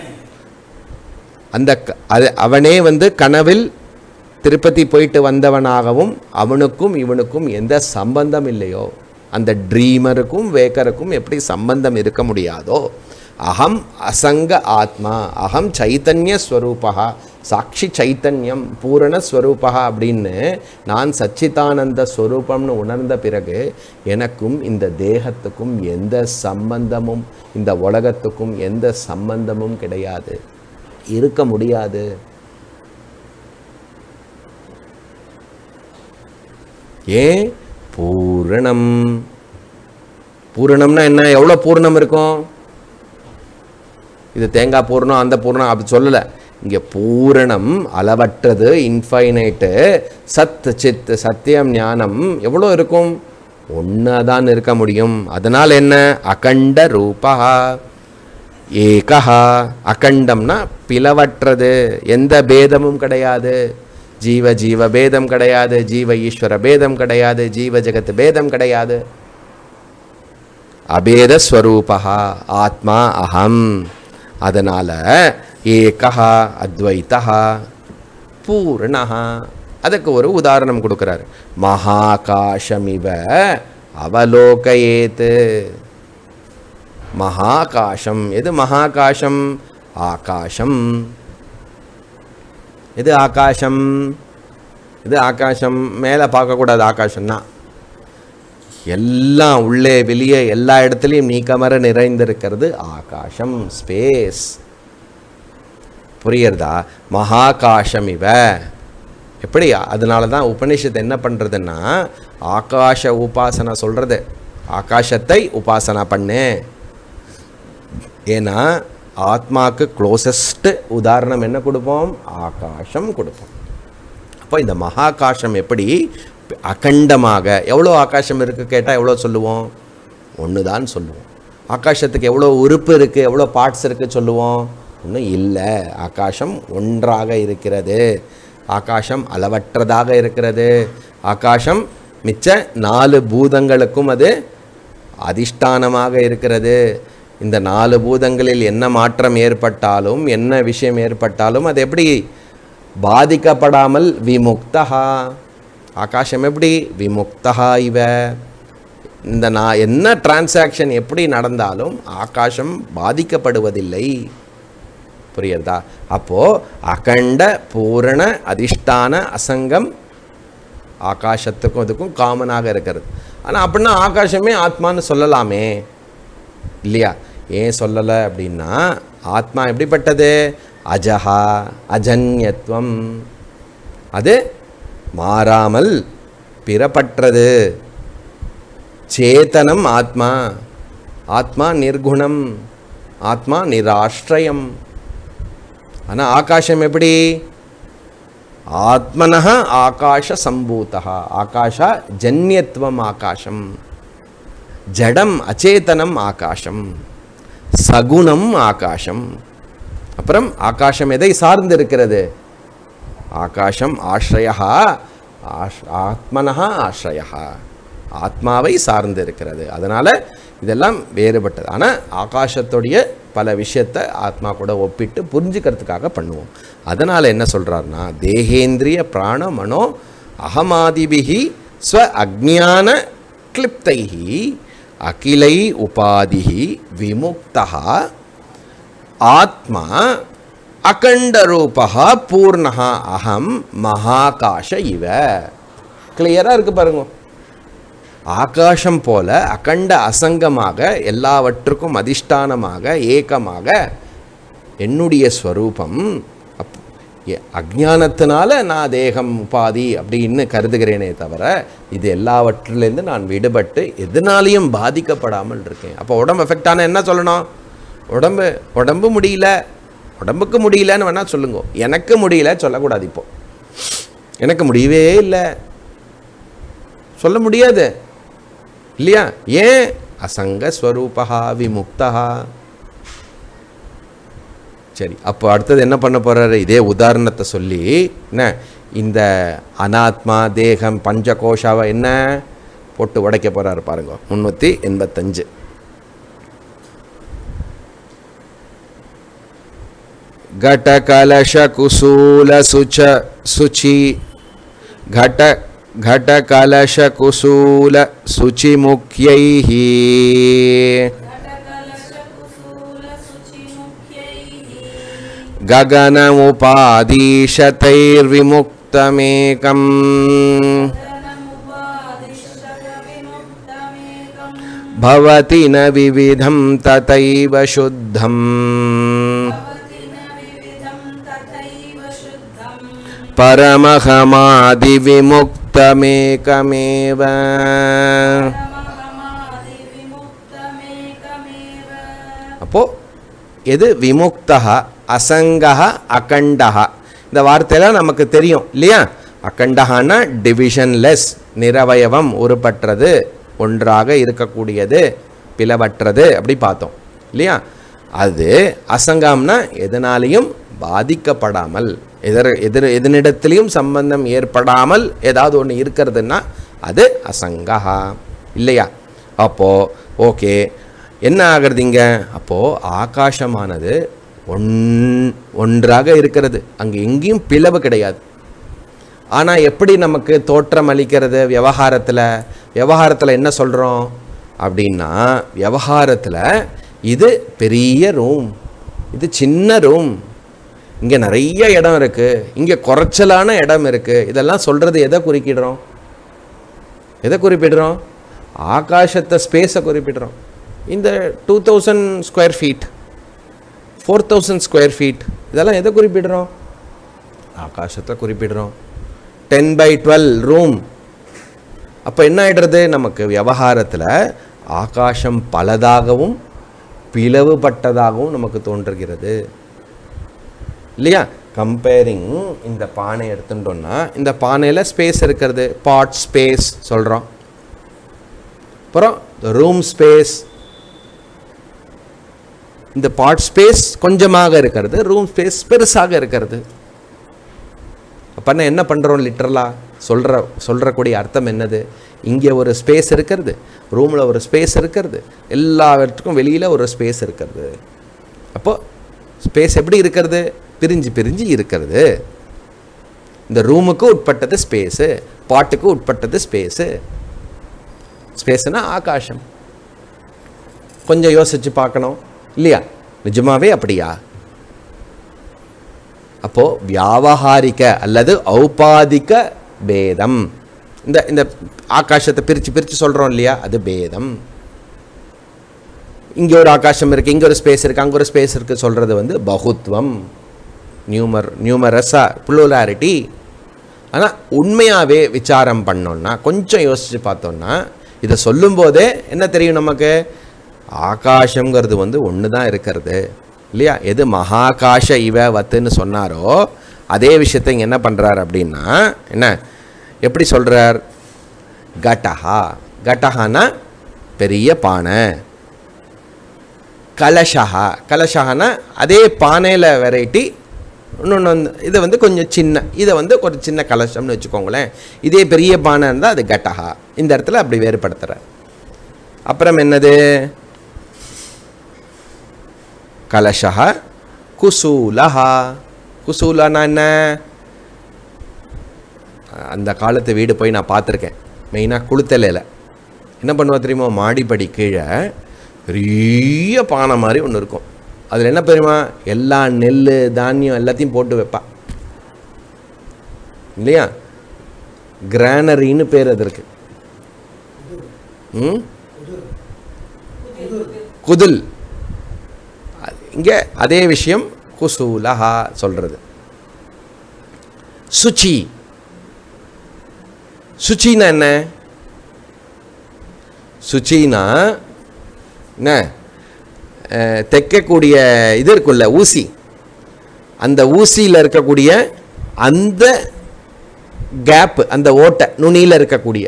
அந்த க- அது அவனே வந்து கனவில் திருப்பதி போயிட்டு வந்தவனாகவும் அவனுக்கும் இவனுக்கும் எந்த சம்பந்தம் இல்லையோ அந்த ட்ரீமருக்கும் வேக்கருக்கும் எப்படி சம்பந்தம் இருக்க முடியாதோ அகம் அசங்க ஆத்மா அகம் சைத்தன்ய ஸ்வரூபா சாட்சி சைத்தன்யம் பூரண ஸ்வரூபா அப்படின்னு நான் சச்சிதானந்த ஸ்வரூபம்னு உணர்ந்த பிறகு எனக்கும் இந்த தேகத்துக்கும் எந்த சம்பந்தமும் இந்த உலகத்துக்கும் எந்த சம்பந்தமும் கிடையாது இருக்க முடியாது ஏன் பூரணம் பூரணம்னா என்ன எவ்வளோ பூரணம் இருக்கும் இது தேங்காய் பூரணம் அந்த பூரணம் அப்படி சொல்லலை இங்கே பூரணம் அளவற்றது இன்ஃபைனைட்டு சத் சித் சத்தியம் ஞானம் எவ்வளோ இருக்கும் ஒன்றா தான் இருக்க முடியும் அதனால் என்ன அகண்ட ரூபா ஏகா அகண்டம்னா பிளவற்றது எந்த பேதமும் கிடையாது ஜீவ ஜீவ பேதம் கிடையாது ஜீவ ஈஸ்வர பேதம் கிடையாது ஜீவ ஜெகத் பேதம் கிடையாது அபேத ஸ்வரூபா ஆத்மா அகம் அதனால் ஏகா அத்வைத்தா பூர்ணா அதுக்கு ஒரு உதாரணம் கொடுக்குறாரு மகாகாஷமிவ அவலோகயேத்து மகாகாஷம் எது மகாகாஷம் ஆகாஷம் எது ஆகாஷம் இது ஆகாஷம் மேலே பார்க்கக்கூடாது ஆகாஷம்னா எல்லாம் உள்ளே வெளியே எல்லா இடத்துலையும் நீக்கமர நிறைந்திருக்கிறது ஆகாஷம் ஸ்பேஸ் புரியுறதா மகாகாஷம் இவ எப்படி அதனால தான் உபனிஷத்து என்ன பண்ணுறதுன்னா ஆகாஷ உபாசனை சொல்கிறது ஆகாசத்தை உபாசனா பண்ணு ஏன்னா ஆத்மாக்கு க்ளோசஸ்ட் உதாரணம் என்ன கொடுப்போம் ஆகாசம் கொடுப்போம் அப்போ இந்த மகாகாசம் எப்படி அகண்டமாக எவ்வளோ ஆகாசம் இருக்குது கேட்டால் எவ்வளோ சொல்லுவோம் ஒன்று தான் சொல்லுவோம் ஆகாசத்துக்கு எவ்வளோ உறுப்பு இருக்குது எவ்வளோ பார்ட்ஸ் இருக்குது சொல்லுவோம் ஒன்றும் இல்லை ஆகாசம் ஒன்றாக இருக்கிறது ஆகாசம் அளவற்றதாக இருக்கிறது ஆகாசம் மிச்ச நாலு பூதங்களுக்கும் அது அதிஷ்டானமாக இருக்கிறது இந்த நாலு பூதங்களில் என்ன மாற்றம் ஏற்பட்டாலும் என்ன விஷயம் ஏற்பட்டாலும் அது எப்படி பாதிக்கப்படாமல் விமுக்தா ஆகாசம் எப்படி விமுக்தா இவ இந்த நான் என்ன டிரான்சாக்ஷன் எப்படி நடந்தாலும் ஆகாசம் பாதிக்கப்படுவதில்லை புரியுறதா அப்போது அகண்ட பூரண அதிஷ்டான அசங்கம் ஆகாசத்துக்கும் இதுக்கும் காமனாக இருக்கிறது ஆனால் அப்படின்னா ஆகாசமே ஆத்மான்னு சொல்லலாமே இல்லையா ஏன் சொல்லலை அப்படின்னா ஆத்மா எப்படிப்பட்டது அஜஹா அஜன்யத்துவம் அது மாறாமல் பிறப்பற்றது சேத்தனம் ஆத்மா ஆத்மா நிர்குணம் ஆத்மா நிராஷ்டிரயம் ஆனால் ஆகாசம் எப்படி ஆத்மனः ஆகாஷ சம்பூதா ஆகாஷ ஜன்யத்துவம் ஆகாஷம் ஜடம் அச்சேதனம் ஆகாஷம் சகுணம் ஆகாஷம் அப்புறம் ஆகாசம் எதை சார்ந்து இருக்கிறது ஆகாசம் ஆශ්‍රயா ஆஷ் ஆத்மனஹா ஆශ්‍රயா ஆத்மாவை சார்ந்து இருக்கிறது அதனால் இதெல்லாம் வேறுபட்டது ஆனால் ஆகாசத்துடைய பல விஷயத்தை ஆத்மா கூட ஒப்பிட்டு புரிஞ்சுக்கிறதுக்காக பண்ணுவோம் அதனால் என்ன சொல்கிறாருன்னா தேகேந்திரிய பிராண மனோ அகமாதிபிகி ஸ்வ அஜ்ஞான கிளிப்தைஹி அகிலை உபாதிஹி விமுக்தா ஆத்மா அகண்டரூபா பூர்ணா அகம் மகாகாஷ இவ கிளியராக இருக்கு பாருங்க ஆகாசம் போல அகண்ட அசங்கமாக எல்லாவற்றுக்கும் அதிஷ்டானமாக ஏக்கமாக என்னுடைய ஸ்வரூபம் அப் எ- அஜ்ஞானத்தினால நான் தேகம் உபாதி அப்படின்னு கருதுகிறேனே தவிர இது எல்லாவற்றிலேருந்து நான் விடுபட்டு எதனாலையும் பாதிக்கப்படாமல் இருக்கேன் அப்போ உடம்பு எஃபெக்ட் ஆனால் என்ன சொல்லணும் உடம்பு உடம்பு முடியல உடம்புக்கு முடியலன்னு வேணால் சொல்லுங்க எனக்கு முடியல சொல்லக்கூடாது இப்போ எனக்கு முடியவே இல்லை சொல்ல முடியாது இல்லையா ஏன் அசங்க ஸ்வரூபா விமுக்தா சரி அப்போ அடுத்தது என்ன பண்ண போறாரு இதே உதாரணத்தை சொல்லி என்ன இந்த அனாத்மா தேகம் பஞ்சகோஷாவை என்ன போட்டு உடைக்க போறாரு பாருங்க முந்நூற்றி எண்பத்தஞ்சு घटकलशकुसूलसुच सुचि घट घटकलशकुसूलसुचिमुख्यैः गगनमुपादीशतैर्विमुक्तमेकम् धनमुपादिशतविमुक्तमेकम् भवति न विविधं तथैव शुद्धम् भवति न विविधं तथैव शुद्धम् परमहमादिविमुक्तमेकमेव परमहमादिविमुक्तमेकमेव அப்போ எது விமுக்தா அசங்கா அகண்டா இந்த வார்த்தையெல்லாம் நமக்கு தெரியும் இல்லையா அகண்டகான்னா டிவிஷன்லெஸ் நிரவயவம் உருப்பற்றது ஒன்றாக இருக்கக்கூடியது பிளவற்றது அப்படி பார்த்தோம் இல்லையா அது அசங்கம்னா எதனாலையும் பாதிக்கப்படாமல் எதிர் எதிர் எதனிடத்திலையும் சம்பந்தம் ஏற்படாமல் ஏதாவது ஒன்று இருக்கிறதுன்னா அது அசங்கா இல்லையா அப்போது ஓகே என்ன ஆகிறது இங்கே அப்போது ஆகாசமானது ஒன் ஒன்றாக இருக்கிறது அங்கே எங்கேயும் பிளவு கிடையாது ஆனால் எப்படி நமக்கு தோற்றம் அளிக்கிறது விவகாரத்தில் விவகாரத்தில் என்ன சொல்கிறோம் அப்படின்னா விவகாரத்தில் இது பெரிய ரூம் இது சின்ன ரூம் இங்கே நிறைய இடம் இருக்குது இங்கே குறைச்சலான இடம் இருக்குது இதெல்லாம் சொல்கிறது எதை குறிக்கிடுறோம் எதை குறிப்பிடுறோம் ஆகாசத்தை ஸ்பேஸை குறிப்பிடுறோம் இந்த two thousand square feet four thousand square feet இதெல்லாம் எதை குறிப்பிடுறோம் ஆகாசத்தை குறிப்பிடுறோம் டென் பை டுவெல் ரூம் அப்போ என்ன ஆயிடுறது நமக்கு விவகாரத்தில் ஆகாசம் பலதாகவும் பிளவுபட்டதாகவும் நமக்கு தோன்றுகிறது இல்லையா கம்பேரிங் இந்த பானை எடுத்துட்டோம்னா இந்த பானையில் ஸ்பேஸ் இருக்கிறது பாட் ஸ்பேஸ் சொல்கிறோம் அப்புறம் ரூம் ஸ்பேஸ் இந்த பாட் ஸ்பேஸ் கொஞ்சமாக இருக்கிறது ரூம் ஸ்பேஸ் பெருசாக இருக்கிறது அப்போனா என்ன பண்ணுறோம் லிட்ரலாக சொல்கிற சொல்கிறக்கூடிய அர்த்தம் என்னது இங்கே ஒரு ஸ்பேஸ் இருக்கிறது ரூமில் ஒரு ஸ்பேஸ் இருக்கிறது எல்லாவற்றுக்கும் வெளியில் ஒரு ஸ்பேஸ் இருக்கிறது அப்போது ஸ்பேஸ் எப்படி இருக்கிறது பிரிஞ்சு பிரிஞ்சு இருக்கிறது இந்த ரூமுக்கு உட்பட்டது ஸ்பேஸு பாட்டுக்கு உட்பட்டது ஸ்பேஸு ஸ்பேஸ்னா ஆகாசம் கொஞ்சம் யோசிச்சு பார்க்கணும் இல்லையா நிஜமாவே அப்படியா அப்போ வியாவகாரிக அல்லது ஔபாதிக பேதம் இந்த இந்த ஆகாசத்தை பிரித்து பிரித்து சொல்கிறோம் இல்லையா அது பேதம் இங்கே ஒரு ஆகாசம் இருக்குது இங்கே ஒரு ஸ்பேஸ் இருக்குது அங்கே ஒரு ஸ்பேஸ் இருக்குது சொல்கிறது வந்து பகுத்வம் நியூமர் நியூமரஸாக புளுலாரிட்டி ஆனால் உண்மையாகவே விசாரம் பண்ணோன்னா கொஞ்சம் யோசித்து பார்த்தோன்னா இதை சொல்லும்போதே என்ன தெரியும் நமக்கு ஆகாசங்கிறது வந்து ஒன்று தான் இருக்கிறது இல்லையா எது மகாகாஷ இவ வத்துன்னு சொன்னாரோ அதே விஷயத்தை இங்கே என்ன பண்ணுறார் அப்படின்னா என்ன எப்படி சொல்கிறார் கட்டஹா கட்டஹானா பெரிய பானை கலஷஹா கலஷஹானா அதே பானையில் வெரைட்டி இன்னொன்று வந்து இது வந்து கொஞ்சம் சின்ன இதை வந்து ஒரு சின்ன கலசம்னு வச்சுக்கோங்களேன் இதே பெரிய பானை இருந்தால் அது கட்டஹா இந்த இடத்துல அப்படி வேறுபடுத்துகிறார் அப்புறம் என்னது கலஷா குசூலஹா குசூலனா என்ன அந்த காலத்து வீடு போய் நான் பார்த்துருக்கேன் மெயினாக குளுத்தலையில் என்ன பண்ணுவா தெரியுமா மாடிப்படி கீழே பெரிய பானை மாதிரி ஒன்று இருக்கும் அதில் என்ன தெரியுமா எல்லா நெல் தானியம் எல்லாத்தையும் போட்டு வைப்பா இல்லையா கிரானரின்னு பேர் அதற்கு ம் குதில் இங்கே அதே விஷயம் குசூலஹா சொல்கிறது சுச்சி சுச்சின்னா என்ன சுச்சின்னா என்ன அஹ், தைக்கக்கூடிய இது இருக்குல்ல ஊசி அந்த ஊசியில் இருக்கக்கூடிய அந்த கேப் அந்த ஓட்டை நுனியில் இருக்கக்கூடிய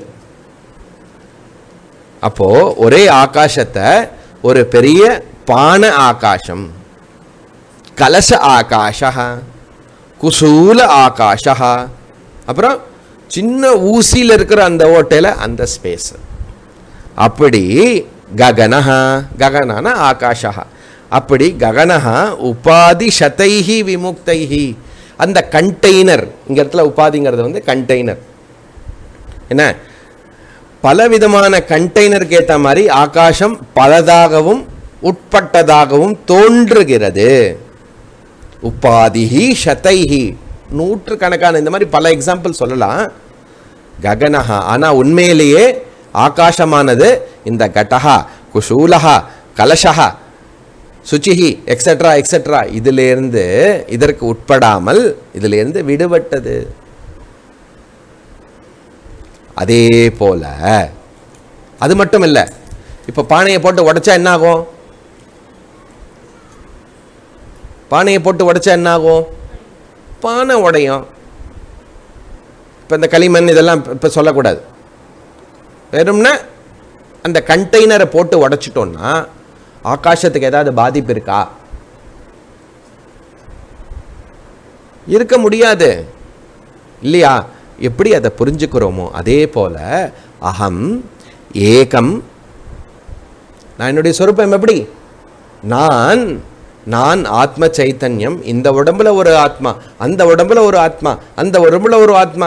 அப்போ ஒரே ஆகாசத்தை ஒரு பெரிய பான ஆகாசம் கலச ஆகாஷா குசூல ஆகாஷா அப்புறம் சின்ன ஊசியில் இருக்கிற அந்த ஓட்டையில் அந்த ஸ்பேஸ் அப்படி ககனஹா ககனான ஆகாஷா அப்படி ககனஹா உபாதி சதைஹி விமுக்தைஹி அந்த கண்டெய்னர் இந்த இடத்துல உபாதிங்கிறது வந்து கண்டெய்னர் என்ன பலவிதமான கண்டெய்னருக்கு ஏற்ற மாதிரி ஆகாசம் பலதாகவும் உட்பட்டதாகவும் தோன்றுகிறது உபாதிஹி ஷதைஹி நூற்றுக்கணக்கான இந்த மாதிரி பல எக்ஸாம்பிள் சொல்லலாம் ககனஹா ஆனால் உண்மையிலேயே ஆகாசமானது இந்த கடஹா குஷூலஹா கலஷஹா சுச்சிஹி எக்ஸெட்ரா எக்ஸெட்ரா இதிலிருந்து இதற்கு உட்படாமல் இதிலிருந்து விடுபட்டது அதே போல அது மட்டும் இல்லை இப்போ பானையை போட்டு உடைச்சா என்ன ஆகும் பானையை போட்டு உடைச்சா என்ன ஆகும் பானை உடையும் இப்போ இந்த களிமண் இதெல்லாம் இப்போ சொல்லக்கூடாது வெறும்னா அந்த கண்டெய்னரை போட்டு உடைச்சிட்டோன்னா ஆகாசத்துக்கு ஏதாவது பாதிப்பு இருக்கா இருக்க முடியாது இல்லையா எப்படி அதை புரிஞ்சுக்கிறோமோ அதே போல அகம் ஏகம் நான் என்னுடைய சொரூபம் எப்படி நான் நான் ஆத்ம சைத்தன்யம் இந்த உடம்புல ஒரு ஆத்மா அந்த உடம்புல ஒரு ஆத்மா அந்த உடம்புல ஒரு ஆத்மா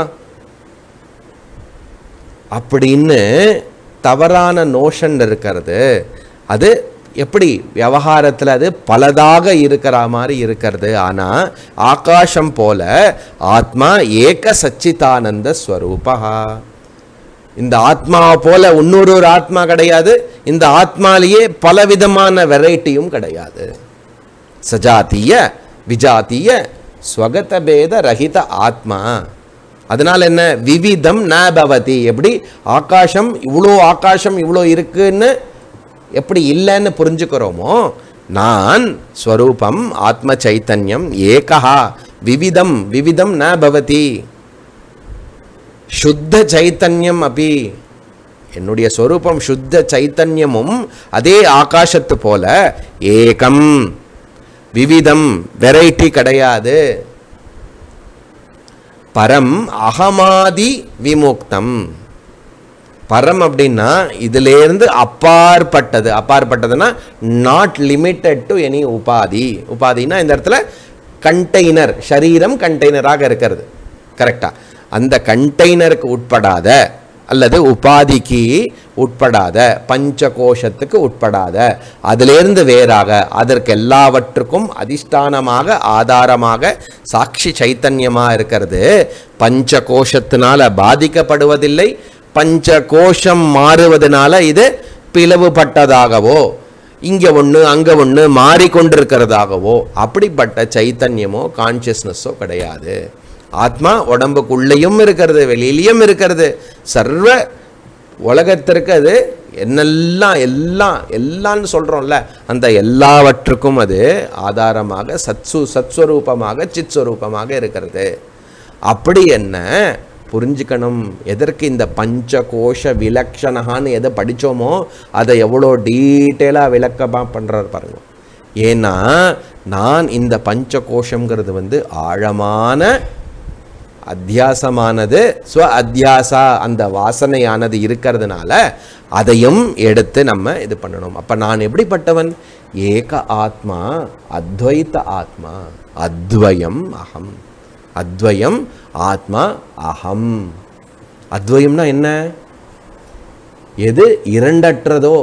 அப்படின்னு தவறான நோஷன் இருக்கிறது அது எப்படி விவகாரத்தில் அது பலதாக இருக்கிற மாதிரி இருக்கிறது ஆனால் ஆகாசம் போல ஆத்மா ஏக சச்சிதானந்த ஸ்வரூபா இந்த ஆத்மா போல இன்னொரு ஒரு ஆத்மா கிடையாது இந்த ஆத்மாலேயே பலவிதமான வெரைட்டியும் கிடையாது சஜாத்திய விஜாத்திய ஸ்வகத பேத ரஹித ஆத்மா அதனால என்ன விவிதம் ந பவதி எப்படி ஆகாசம் இவ்வளோ ஆகாசம் இவ்வளோ இருக்குன்னு எப்படி இல்லைன்னு புரிஞ்சுக்கிறோமோ நான் ஸ்வரூபம் ஆத்ம சைத்தன்யம் ஏகா விவிதம் விவிதம் ந பவதி சுத்த சைத்தன்யம் அபி என்னுடைய ஸ்வரூபம் சுத்த சைத்தன்யமும் அதே ஆகாசத்து போல ஏகம் விவிதம் வெரைட்டி கிடையாது பரம் அகமாதி விமுக்தம் பரம் அப்படின்னா இதிலேருந்து அப்பாற்பட்டது அப்பாற்பட்டதுன்னா நாட் லிமிட்டட் டு எனி உபாதி உபாதினா இந்த இடத்துல கண்டெய்னர் சரீரம் கண்டெய்னராக இருக்கிறது கரெக்டா அந்த கண்டெய்னருக்கு உட்படாத அல்லது உபாதிக்கு உட்படாத பஞ்சகோஷத்துக்கு உட்படாத அதிலிருந்து வேறாக அதற்கு எல்லாவற்றுக்கும் அதிஷ்டானமாக ஆதாரமாக சாட்சி சைத்தன்யமாக இருக்கிறது பஞ்சகோஷத்தினால பாதிக்கப்படுவதில்லை பஞ்ச கோஷம் மாறுவதனால இது பிளவுபட்டதாகவோ இங்கே ஒன்று அங்கே ஒன்று மாறிக்கொண்டிருக்கிறதாகவோ அப்படிப்பட்ட சைத்தன்யமோ கான்சியஸ்னஸோ கிடையாது ஆத்மா உடம்புக்குள்ளேயும் இருக்கிறது வெளியிலையும் இருக்கிறது சர்வ உலகத்திற்கு அது என்னெல்லாம் எல்லாம் எல்லாம்னு சொல்கிறோம்ல அந்த எல்லாவற்றுக்கும் அது ஆதாரமாக சத்சு சத்ஸ்வரூபமாக சித்ஸ்வரூபமாக இருக்கிறது அப்படி என்ன புரிஞ்சுக்கணும் எதற்கு இந்த பஞ்சகோஷ விலக்ஷணகான்னு எதை படித்தோமோ அதை எவ்வளோ டீட்டெயிலாக விளக்கமாக பண்ணுறாரு பாருங்க ஏன்னா நான் இந்த பஞ்சகோஷங்கிறது வந்து ஆழமான அத்தியாசமானது ஸ்வ அத்தியாசா அந்த வாசனையானது இருக்கிறதுனால அதையும் எடுத்து நம்ம இது பண்ணணும் அப்போ நான் எப்படிப்பட்டவன் ஏக ஆத்மா அத்வைத்த ஆத்மா அத்வயம் அகம் அத்வயம் ஆத்மா அகம் அத்வயம்னா என்ன எது இரண்டற்றதோ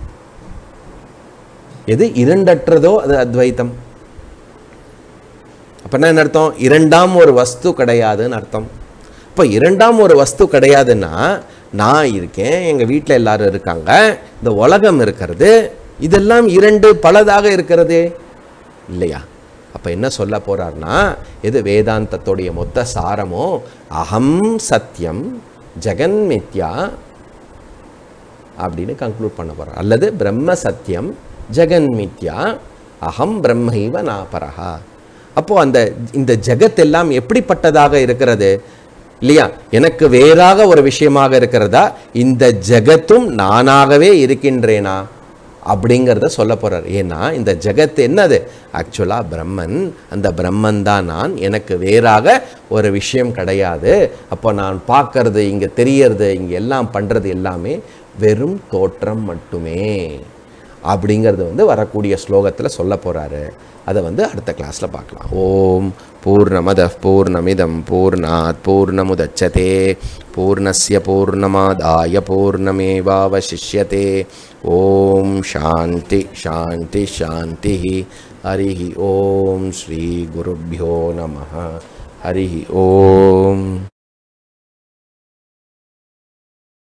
எது இரண்டற்றதோ அது அத்வைத்தம் அப்படின்னா என்ன அர்த்தம் இரண்டாம் ஒரு வஸ்து கிடையாதுன்னு அர்த்தம் இப்போ இரண்டாம் ஒரு வஸ்து கிடையாதுன்னா நான் இருக்கேன் எங்கள் வீட்டில் எல்லாரும் இருக்காங்க இந்த உலகம் இருக்கிறது இதெல்லாம் இரண்டு பலதாக இருக்கிறது இல்லையா அப்போ என்ன சொல்ல போறார்னா எது வேதாந்தத்துடைய மொத்த சாரமோ அகம் சத்தியம் ஜெகன் மித்யா அப்படின்னு கன்க்ளூட் பண்ண போகிறார் அல்லது பிரம்ம சத்தியம் ஜெகன் மித்யா அகம் பிரம்மைவ நாபரஹா அப்போது அந்த இந்த ஜெகத் எல்லாம் எப்படிப்பட்டதாக இருக்கிறது இல்லையா எனக்கு வேறாக ஒரு விஷயமாக இருக்கிறதா இந்த ஜெகத்தும் நானாகவே இருக்கின்றேனா அப்படிங்கிறத சொல்ல போகிறார் ஏன்னா இந்த ஜெகத் என்னது ஆக்சுவலாக பிரம்மன் அந்த பிரம்மன் தான் நான் எனக்கு வேறாக ஒரு விஷயம் கிடையாது அப்போ நான் பார்க்கறது இங்கே தெரியறது இங்கே எல்லாம் பண்ணுறது எல்லாமே வெறும் தோற்றம் மட்டுமே அப்படிங்கிறது வந்து வரக்கூடிய ஸ்லோகத்தில் சொல்ல போகிறாரு அதை வந்து அடுத்த கிளாஸில் பார்க்கலாம் ஓம் பூர்ணமத பூர்ணமிதம் பூர்ணாத் பூர்ணமுதச்சதே பூர்ணஸ்ய பூர்ணமாதாய பூர்ணமேவாவசிஷ்யते ஓம் சாந்தி சாந்தி சாந்தி ஹரி ஓம் ஸ்ரீ குருभ्यो நமः ஹரி ஓம்